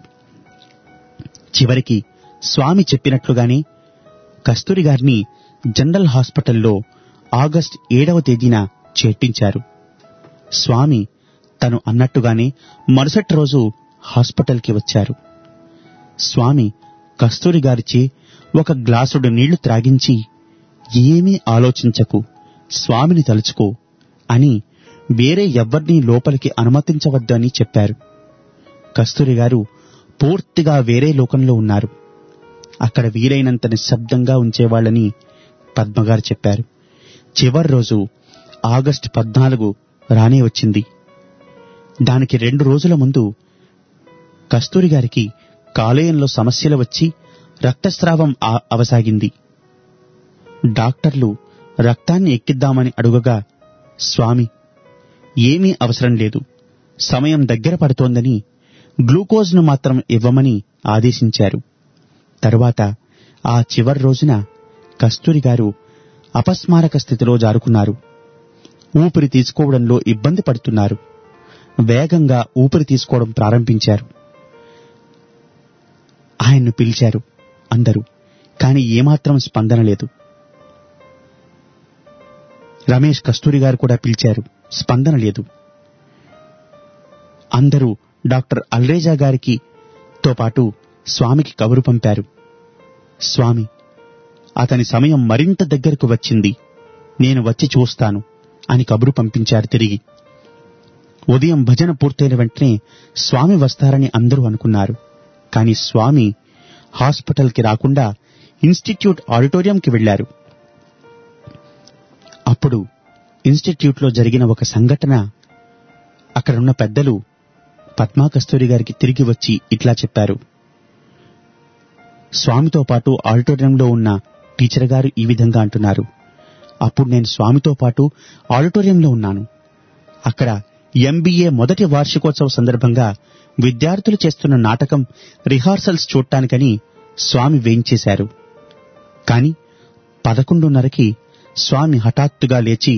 Speaker 1: చివరికి స్వామి చెప్పినట్లుగానే కస్తూరి గారిని జనరల్ హాస్పిటల్లో ఆగస్ట్ ఏడవ తేదీన చేర్పించారు స్వామి తను అన్నట్టుగానే మరుసటి రోజు హాస్పిటల్కి వచ్చారు స్వామి కస్తూరి గారిచే ఒక గ్లాసుడు నీళ్లు త్రాగించి ఏమీ ఆలోచించకు స్వామిని తలుచుకో అని వేరే ఎవ్వర్నీ లోపలికి అనుమతించవద్దని చెప్పారు కస్తూరి గారు పూర్తిగా వేరే లోకంలో ఉన్నారు అక్కడ వీలైనంత నిశ్శబ్దంగా ఉంచేవాళ్ళని పద్మగారు చెప్పారు చివరి రోజు ఆగస్టు పద్నాలుగు రానే వచ్చింది దానికి రెండు రోజుల ముందు కస్తూరి గారికి కాలేయంలో సమస్యలు వచ్చి రక్తస్రావం ఆ- అవసాగింది డాక్టర్లు రక్తాన్ని ఎక్కిద్దామని అడుగగా స్వామి ఏమీ అవసరం లేదు సమయం దగ్గర పడుతోందని గ్లూకోజ్ను మాత్రం ఇవ్వమని ఆదేశించారు తరువాత ఆ చివరి రోజున కస్తూరి గారు అపస్మారక స్థితిలో జారుకున్నారు ఊపిరి తీసుకోవడంలో ఇబ్బంది పడుతున్నారు వేగంగా ఊపిరి తీసుకోవడం ప్రారంభించారు ఆయన్ను పిలిచారు అందరూ కాని ఏమాత్రం స్పందన లేదు రమేష్ కస్తూరి గారు కూడా పిలిచారు స్పందన లేదు అందరూ డాక్టర్ అల్రేజా గారికి తో పాటు స్వామికి కబురు పంపారు స్వామి అతని సమయం మరింత దగ్గరకు వచ్చింది నేను వచ్చి చూస్తాను అని కబురు పంపించారు తిరిగి ఉదయం భజన పూర్తయిన వెంటనే స్వామి వస్తారని అందరూ అనుకున్నారు కాని స్వామి హాస్పిటల్కి రాకుండా ఇన్స్టిట్యూట్ ఆడిటోరియంకి వెళ్లారు అప్పుడు ఇన్స్టిట్యూట్లో జరిగిన ఒక సంఘటన అక్కడున్న పెద్దలు పద్మా కస్తూరి గారికి తిరిగి వచ్చి ఇట్లా చెప్పారు స్వామితో పాటు ఆడిటోరియంలో ఉన్న టీచర్ గారు ఈ విధంగా అంటున్నారు అప్పుడు నేను స్వామితో పాటు ఆడిటోరియంలో ఉన్నాను అక్కడ ఎంబీఏ మొదటి వార్షికోత్సవ సందర్భంగా విద్యార్థులు చేస్తున్న నాటకం రిహార్సల్స్ చూడటానికని స్వామి వేయించేశారు కాని పదకొండున్నరకి స్వామి హఠాత్తుగా లేచి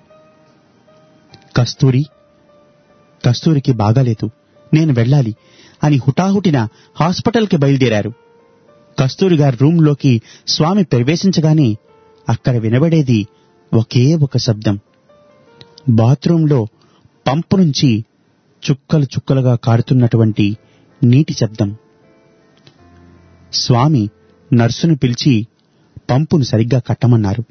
Speaker 1: కస్తూరి కస్తూరికి బాగాలేదు నేను వెళ్ళాలి అని హుటాహుటిన హాస్పిటల్కి బయలుదేరారు కస్తూరి గారి రూంలోకి స్వామి ప్రవేశించగానే అక్కడ వినబడేది ఒకే ఒక శబ్దం బాత్రూంలో పంపు నుంచి చుక్కలు చుక్కలుగా కారుతున్నటువంటి నీటి శబ్దం స్వామి నర్సును పిలిచి పంపును సరిగ్గా కట్టమన్నారు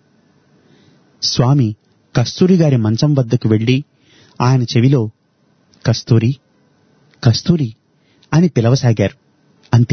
Speaker 1: స్వామి కస్తూరి గారి మంచం వద్దకు వెళ్లి ఆయన చెవిలో కస్తూరి కస్తూరి అని పిలవసాగారు అంతే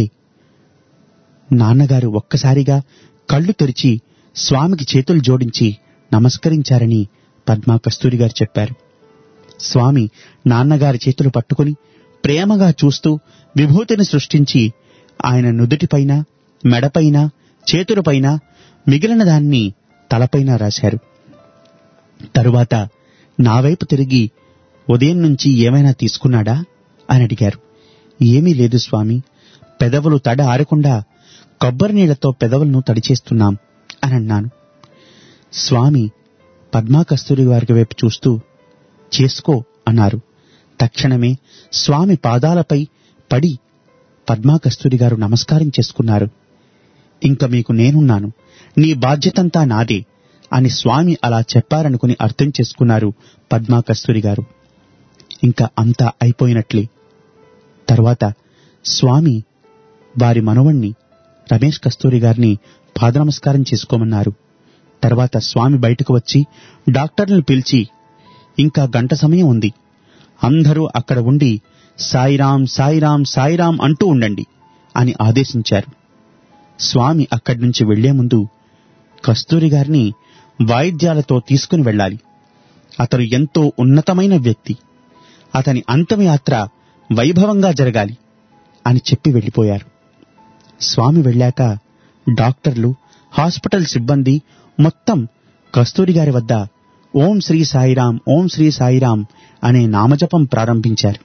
Speaker 1: నాన్నగారు ఒక్కసారిగా కళ్ళు తెరిచి స్వామికి చేతులు జోడించి నమస్కరించారని పద్మా కస్తూరి గారు చెప్పారు స్వామి నాన్నగారి చేతులు పట్టుకుని ప్రేమగా చూస్తూ విభూతిని సృష్టించి ఆయన నుదుటిపైన మెడపైన చేతులపైన మిగిలిన దాన్ని తలపైన రాశారు తరువాత నా వైపు తిరిగి ఉదయం నుంచి ఏమైనా తీసుకున్నాడా అని అడిగారు ఏమీ లేదు స్వామి పెదవులు తడ ఆరకుండా కొబ్బరి నీళ్లతో పెదవులను తడిచేస్తున్నాం అని అన్నాను స్వామి పద్మా కస్తూరి వారి వైపు చూస్తూ చేసుకో అన్నారు తక్షణమే స్వామి పాదాలపై పడి పద్మా కస్తూరి గారు నమస్కారం చేసుకున్నారు ఇంక మీకు నేనున్నాను నీ బాధ్యతంతా నాదే అని స్వామి అలా చెప్పారనుకుని అర్థం చేసుకున్నారు పద్మా కస్తూరి గారు ఇంకా అంతా అయిపోయినట్లే తర్వాత స్వామి వారి మనవణ్ణి రమేష్ కస్తూరి గారిని పాదనమస్కారం చేసుకోమన్నారు తర్వాత స్వామి బయటకు వచ్చి డాక్టర్లను పిలిచి ఇంకా గంట సమయం ఉంది అందరూ అక్కడ ఉండి సాయిరాం సాయిరాం సాయిరాం అంటూ ఉండండి అని ఆదేశించారు స్వామి అక్కడి నుంచి వెళ్లే ముందు కస్తూరి గారిని వాయిద్యాలతో తీసుకుని వెళ్ళాలి అతను ఎంతో ఉన్నతమైన వ్యక్తి అతని అంతమయాత్ర వైభవంగా జరగాలి అని చెప్పి వెళ్ళిపోయారు స్వామి వెళ్ళాక డాక్టర్లు హాస్పిటల్ సిబ్బంది మొత్తం కస్తూరి గారి వద్ద ఓం శ్రీ సాయిరాం ఓం శ్రీ సాయిరాం అనే నామజపం ప్రారంభించారు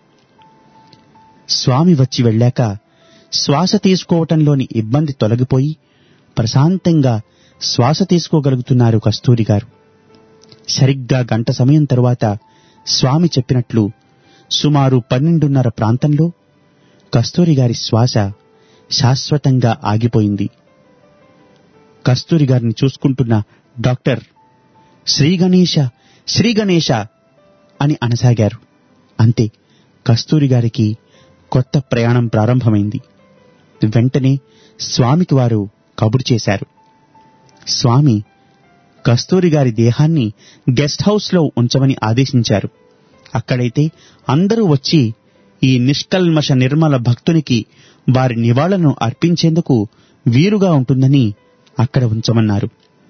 Speaker 1: స్వామి వచ్చి వెళ్ళాక శ్వాస తీసుకోవటంలోని ఇబ్బంది తొలగిపోయి ప్రశాంతంగా శ్వాస తీసుకోగలుగుతున్నారు కస్తూరి గారు సరిగ్గా గంట సమయం తరువాత స్వామి చెప్పినట్లు సుమారు పన్నెండున్నర ప్రాంతంలో కస్తూరి గారి శ్వాస శాశ్వతంగా ఆగిపోయింది కస్తూరి గారిని చూసుకుంటున్న డాక్టర్ శ్రీ గణేశ శ్రీ గణేశ అని అనసాగారు అంతే కస్తూరి గారికి కొత్త ప్రయాణం ప్రారంభమైంది వెంటనే స్వామికి వారు కబురు చేశారు స్వామి కస్తూరి గారి దేహాన్ని గెస్ట్ హౌస్ లో ఉంచమని ఆదేశించారు అక్కడైతే అందరూ వచ్చి ఈ నిష్కల్మష నిర్మల భక్తునికి వారి నివాళులను అర్పించేందుకు వీలుగా ఉంటుందని అక్కడ ఉంచమన్నారు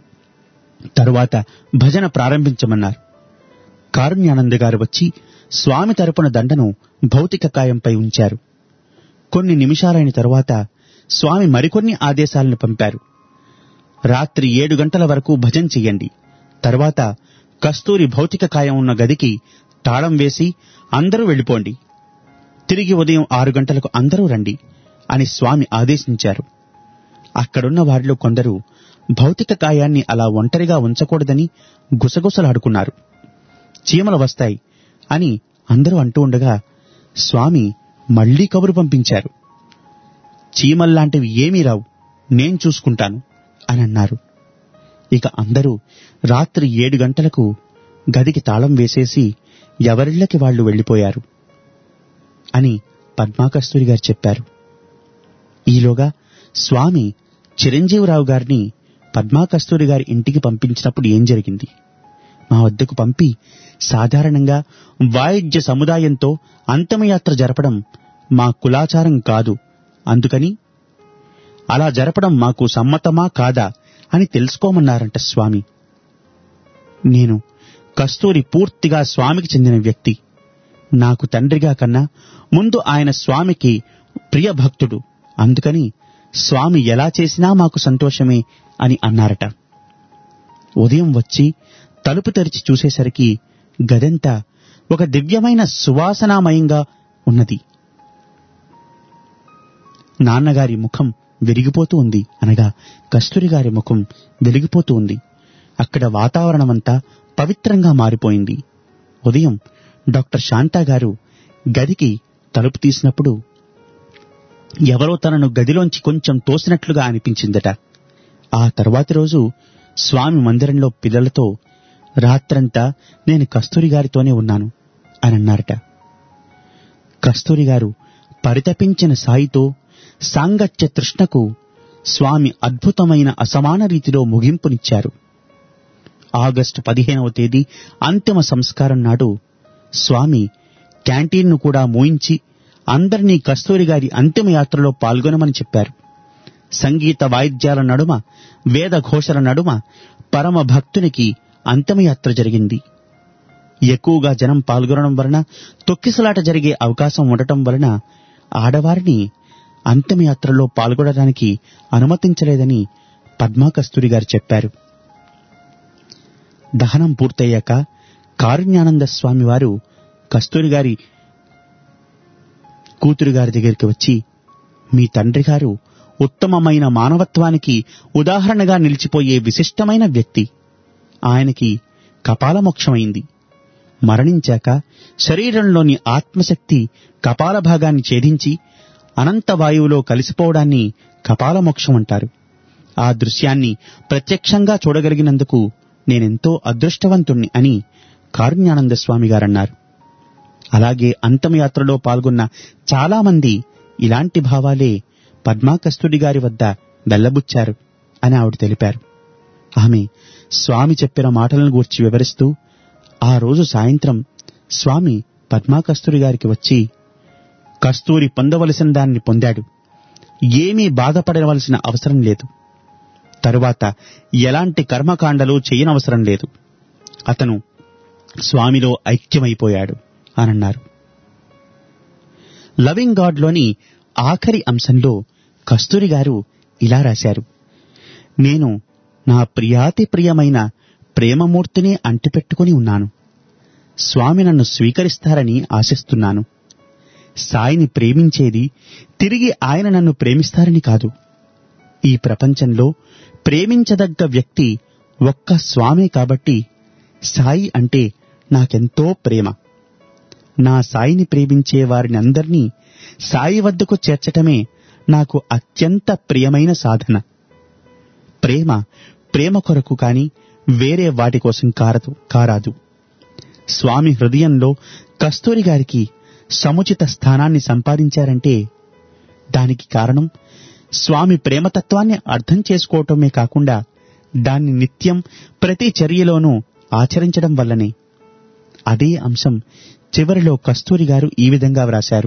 Speaker 1: తరువాత భజన ప్రారంభించమన్నారు కారుణ్యానంద గారు వచ్చి స్వామి తరపున దండను భౌతిక కాయంపై ఉంచారు కొన్ని నిమిషాలైన తరువాత స్వామి మరికొన్ని ఆదేశాలను పంపారు రాత్రి ఏడు గంటల వరకు భజన చెయ్యండి తర్వాత కస్తూరి భౌతిక కాయం ఉన్న గదికి తాళం వేసి అందరూ వెళ్ళిపోండి తిరిగి ఉదయం ఆరు గంటలకు అందరూ రండి అని స్వామి ఆదేశించారు అక్కడున్న వారిలో కొందరు భౌతిక కాయాన్ని అలా ఒంటరిగా ఉంచకూడదని గుసగుసలాడుకున్నారు చీమలు వస్తాయి అని అందరూ అంటూ ఉండగా స్వామి మళ్లీ కబురు పంపించారు చీమల్లాంటివి ఏమీ రావు నేను చూసుకుంటాను అని అన్నారు ఇక అందరూ రాత్రి ఏడు గంటలకు గదికి తాళం వేసేసి ఎవరిళ్లకి వాళ్ళు వెళ్లిపోయారు అని పద్మాకస్తూరి గారు చెప్పారు ఈలోగా స్వామి చిరంజీవిరావు గారిని పద్మాకస్తూరి గారి ఇంటికి పంపించినప్పుడు ఏం జరిగింది మా వద్దకు పంపి సాధారణంగా వాయిద్య సముదాయంతో అంతమయాత్ర జరపడం మా కులాచారం కాదు అందుకని అలా జరపడం మాకు సమ్మతమా కాదా అని తెలుసుకోమన్నారంట స్వామి నేను కస్తూరి పూర్తిగా స్వామికి చెందిన వ్యక్తి నాకు తండ్రిగా కన్నా ముందు ఆయన స్వామికి ప్రియ భక్తుడు అందుకని స్వామి ఎలా చేసినా మాకు సంతోషమే అని అన్నారట ఉదయం వచ్చి తలుపు తెరిచి చూసేసరికి గదంతా ఒక దివ్యమైన సువాసనామయంగా ఉన్నది నాన్నగారి ముఖం వెలిగిపోతూ ఉంది అనగా కస్తూరి గారి ముఖం వెలిగిపోతూ ఉంది అక్కడ వాతావరణమంతా పవిత్రంగా మారిపోయింది ఉదయం డాక్టర్ శాంతా గారు గదికి తలుపు తీసినప్పుడు ఎవరో తనను గదిలోంచి కొంచెం తోసినట్లుగా అనిపించిందట ఆ తర్వాతి రోజు స్వామి మందిరంలో పిల్లలతో రాత్రంతా నేను కస్తూరి గారితోనే ఉన్నాను అని అన్నారట కస్తూరి గారు పరితపించిన సాయితో సాంగత్య తృష్ణకు స్వామి అద్భుతమైన అసమాన రీతిలో ముగింపునిచ్చారు ఆగస్టు పదిహేనవ తేదీ అంతిమ సంస్కారం నాడు స్వామి క్యాంటీన్ను కూడా మూయించి అందరినీ కస్తూరి గారి అంతిమ యాత్రలో పాల్గొనమని చెప్పారు సంగీత వాయిద్యాల నడుమ వేద ఘోషల నడుమ పరమ భక్తునికి అంతిమయాత్ర జరిగింది ఎక్కువగా జనం పాల్గొనడం వలన తొక్కిసలాట జరిగే అవకాశం ఉండటం వలన ఆడవారిని అంతిమయాత్రలో పాల్గొనడానికి అనుమతించలేదని పద్మా కస్తూరి గారు చెప్పారు దహనం పూర్తయ్యాక కారుణ్యానంద స్వామి వారు కస్తూరి గారి కూతురు గారి దగ్గరికి వచ్చి మీ తండ్రి గారు ఉత్తమమైన మానవత్వానికి ఉదాహరణగా నిలిచిపోయే విశిష్టమైన వ్యక్తి ఆయనకి కపాలమోక్షమైంది మరణించాక శరీరంలోని ఆత్మశక్తి కపాల భాగాన్ని ఛేదించి అనంత వాయువులో కలిసిపోవడాన్ని కపాలమోక్షం అంటారు ఆ దృశ్యాన్ని ప్రత్యక్షంగా చూడగలిగినందుకు నేనెంతో అదృష్టవంతుణ్ణి అని కారుణ్యానంద స్వామి గారన్నారు అలాగే అంతమయాత్రలో పాల్గొన్న చాలా మంది ఇలాంటి భావాలే పద్మా కస్తూరి గారి వద్ద వెల్లబుచ్చారు అని ఆవిడ తెలిపారు ఆమె స్వామి చెప్పిన మాటలను గూర్చి వివరిస్తూ ఆ రోజు సాయంత్రం స్వామి పద్మా కస్తూరి గారికి వచ్చి కస్తూరి పొందవలసిన దాన్ని పొందాడు ఏమీ బాధపడవలసిన అవసరం లేదు తరువాత ఎలాంటి కర్మకాండలు చేయనవసరం లేదు అతను స్వామిలో ఐక్యమైపోయాడు అనన్నారు లవింగ్ గాడ్లోని ఆఖరి అంశంలో కస్తూరి గారు ఇలా రాశారు నేను నా ప్రియాతి ప్రియమైన ప్రేమమూర్తిని అంటిపెట్టుకుని ఉన్నాను స్వామి నన్ను స్వీకరిస్తారని ఆశిస్తున్నాను సాయిని ప్రేమించేది తిరిగి ఆయన నన్ను ప్రేమిస్తారని కాదు ఈ ప్రపంచంలో ప్రేమించదగ్గ వ్యక్తి ఒక్క స్వామే కాబట్టి సాయి అంటే నాకెంతో ప్రేమ నా సాయిని ప్రేమించే వారిని అందరినీ సాయి వద్దకు చేర్చటమే నాకు అత్యంత ప్రియమైన సాధన ప్రేమ ప్రేమ కొరకు కాని వేరే వాటి కోసం కారదు కారాదు స్వామి హృదయంలో కస్తూరి గారికి సముచిత స్థానాన్ని సంపాదించారంటే దానికి కారణం స్వామి ప్రేమతత్వాన్ని అర్థం చేసుకోవటమే కాకుండా దాన్ని నిత్యం ప్రతి చర్యలోనూ ఆచరించడం వల్లనే అదే అంశం చివరిలో కస్తూరి గారు ఈ విధంగా వ్రాశారు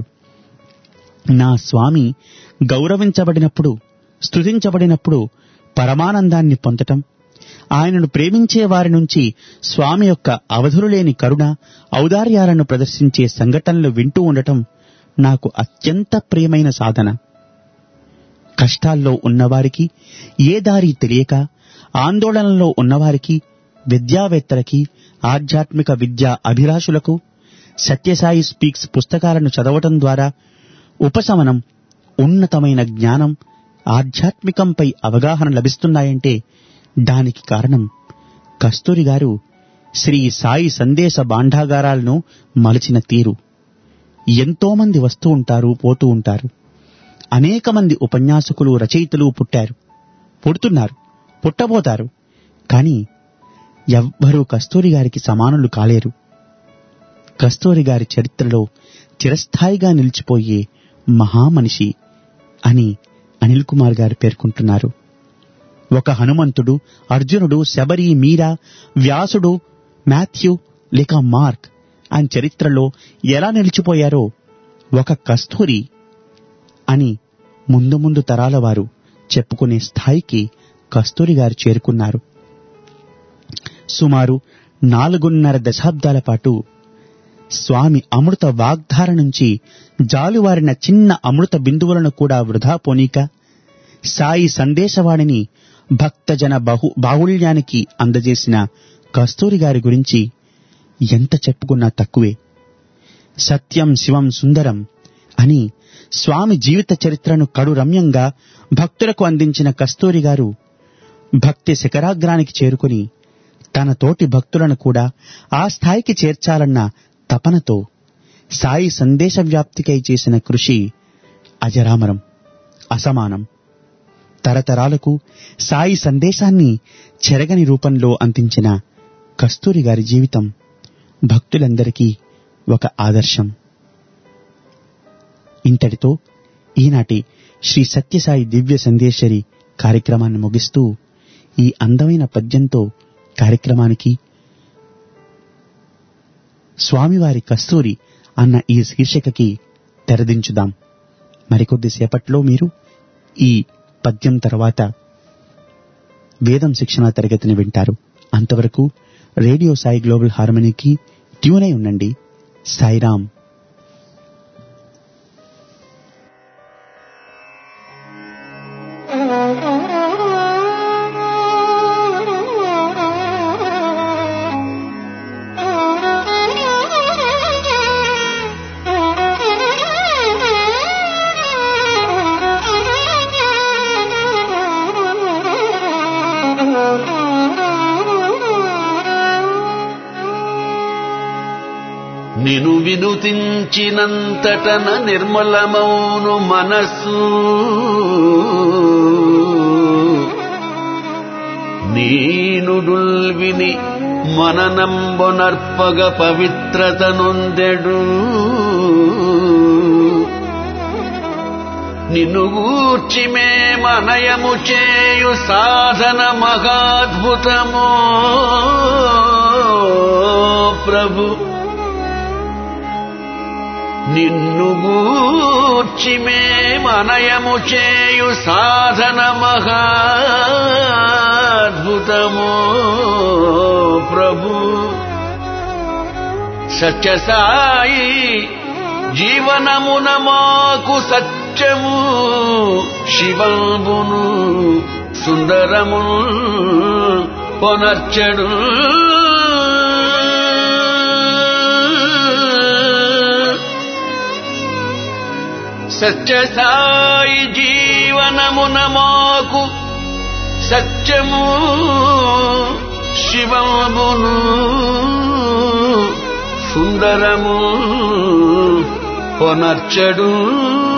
Speaker 1: నా స్వామి గౌరవించబడినప్పుడు స్తుతించబడినప్పుడు పరమానందాన్ని పొందటం ఆయనను ప్రేమించే వారి నుంచి స్వామి యొక్క అవధులులేని కరుణ ఔదార్యాలను ప్రదర్శించే సంఘటనలు వింటూ ఉండటం నాకు అత్యంత ప్రియమైన సాధన కష్టాల్లో ఉన్నవారికి ఏ దారి తెలియక ఆందోళనలో ఉన్నవారికి విద్యావేత్తలకి ఆధ్యాత్మిక విద్యా అభిలాషులకు సత్యసాయి స్పీక్స్ పుస్తకాలను చదవటం ద్వారా ఉపశమనం ఉన్నతమైన జ్ఞానం ఆధ్యాత్మికంపై అవగాహన లభిస్తున్నాయంటే దానికి కారణం కస్తూరి గారు శ్రీ సాయి సందేశ భాండాగారాలను మలచిన తీరు ఎంతో మంది వస్తూ ఉంటారు పోతూ ఉంటారు అనేక మంది ఉపన్యాసకులు రచయితలు పుట్టారు పుడుతున్నారు పుట్టబోతారు కాని ఎవ్వరూ కస్తూరి గారికి సమానులు కాలేరు కస్తూరి గారి చరిత్రలో చిరస్థాయిగా నిలిచిపోయే మహామనిషి అని అనిల్ కుమార్ గారు పేర్కొంటున్నారు ఒక హనుమంతుడు అర్జునుడు శబరి మీరా వ్యాసుడు మాథ్యూ లేక మార్క్ ఆయన చరిత్రలో ఎలా నిలిచిపోయారో ఒక కస్తూరి అని ముందు ముందు తరాల వారు చెప్పుకునే స్థాయికి కస్తూరి గారు చేరుకున్నారు సుమారు నాలుగున్నర దశాబ్దాల పాటు స్వామి అమృత వాగ్ధార నుంచి జాలువారిన చిన్న అమృత బిందువులను కూడా వృధా పోనీక సాయి సందేశవాణిని భక్తజన బహు బాహుళ్యానికి అందజేసిన కస్తూరి గారి గురించి ఎంత చెప్పుకున్నా తక్కువే సత్యం శివం సుందరం అని స్వామి జీవిత చరిత్రను కడు రమ్యంగా భక్తులకు అందించిన కస్తూరి గారు భక్తి శిఖరాగ్రానికి చేరుకుని తన తోటి భక్తులను కూడా ఆ స్థాయికి చేర్చాలన్న తపనతో సాయి సందేశ వ్యాప్తికై చేసిన కృషి అజరామరం అసమానం తరతరాలకు సాయి సందేశాన్ని చెరగని రూపంలో అందించిన కస్తూరి గారి జీవితం భక్తులందరికీ ఒక ఆదర్శం ఇంతటితో ఈనాటి శ్రీ సత్యసాయి దివ్య సందేశరి కార్యక్రమాన్ని ముగిస్తూ ఈ అందమైన పద్యంతో కార్యక్రమానికి స్వామివారి కస్తూరి అన్న ఈ శీర్షికకి తెరదించుదాం మరికొద్ది సేపట్లో మీరు ఈ పద్యం తర్వాత వేదం శిక్షణ తరగతిని వింటారు అంతవరకు రేడియో సాయి గ్లోబల్ హార్మనీకి ట్యూన్ అయి ఉండండి సాయిరాం
Speaker 6: నిను వినుతించినంతటన నిర్మలమౌను మనస్సు నీనుడుల్విని మననంబొనర్పగ పవిత్రత నొందెడు నిన్ను గూర్చి మే మనయము చేయు సాధన మహాద్భుతమో ప్రభు నిన్ను గూర్చి మే మనయము చేయు సాధన మహాద్భుతమో ప్రభు సత్యసాయి జీవనమున మాకు సత్యము శివంబును సుందరము పొనర్చడు సత్యసాయి జీవనమున మాకు సత్యము శివమును సుందరము పొనర్చడు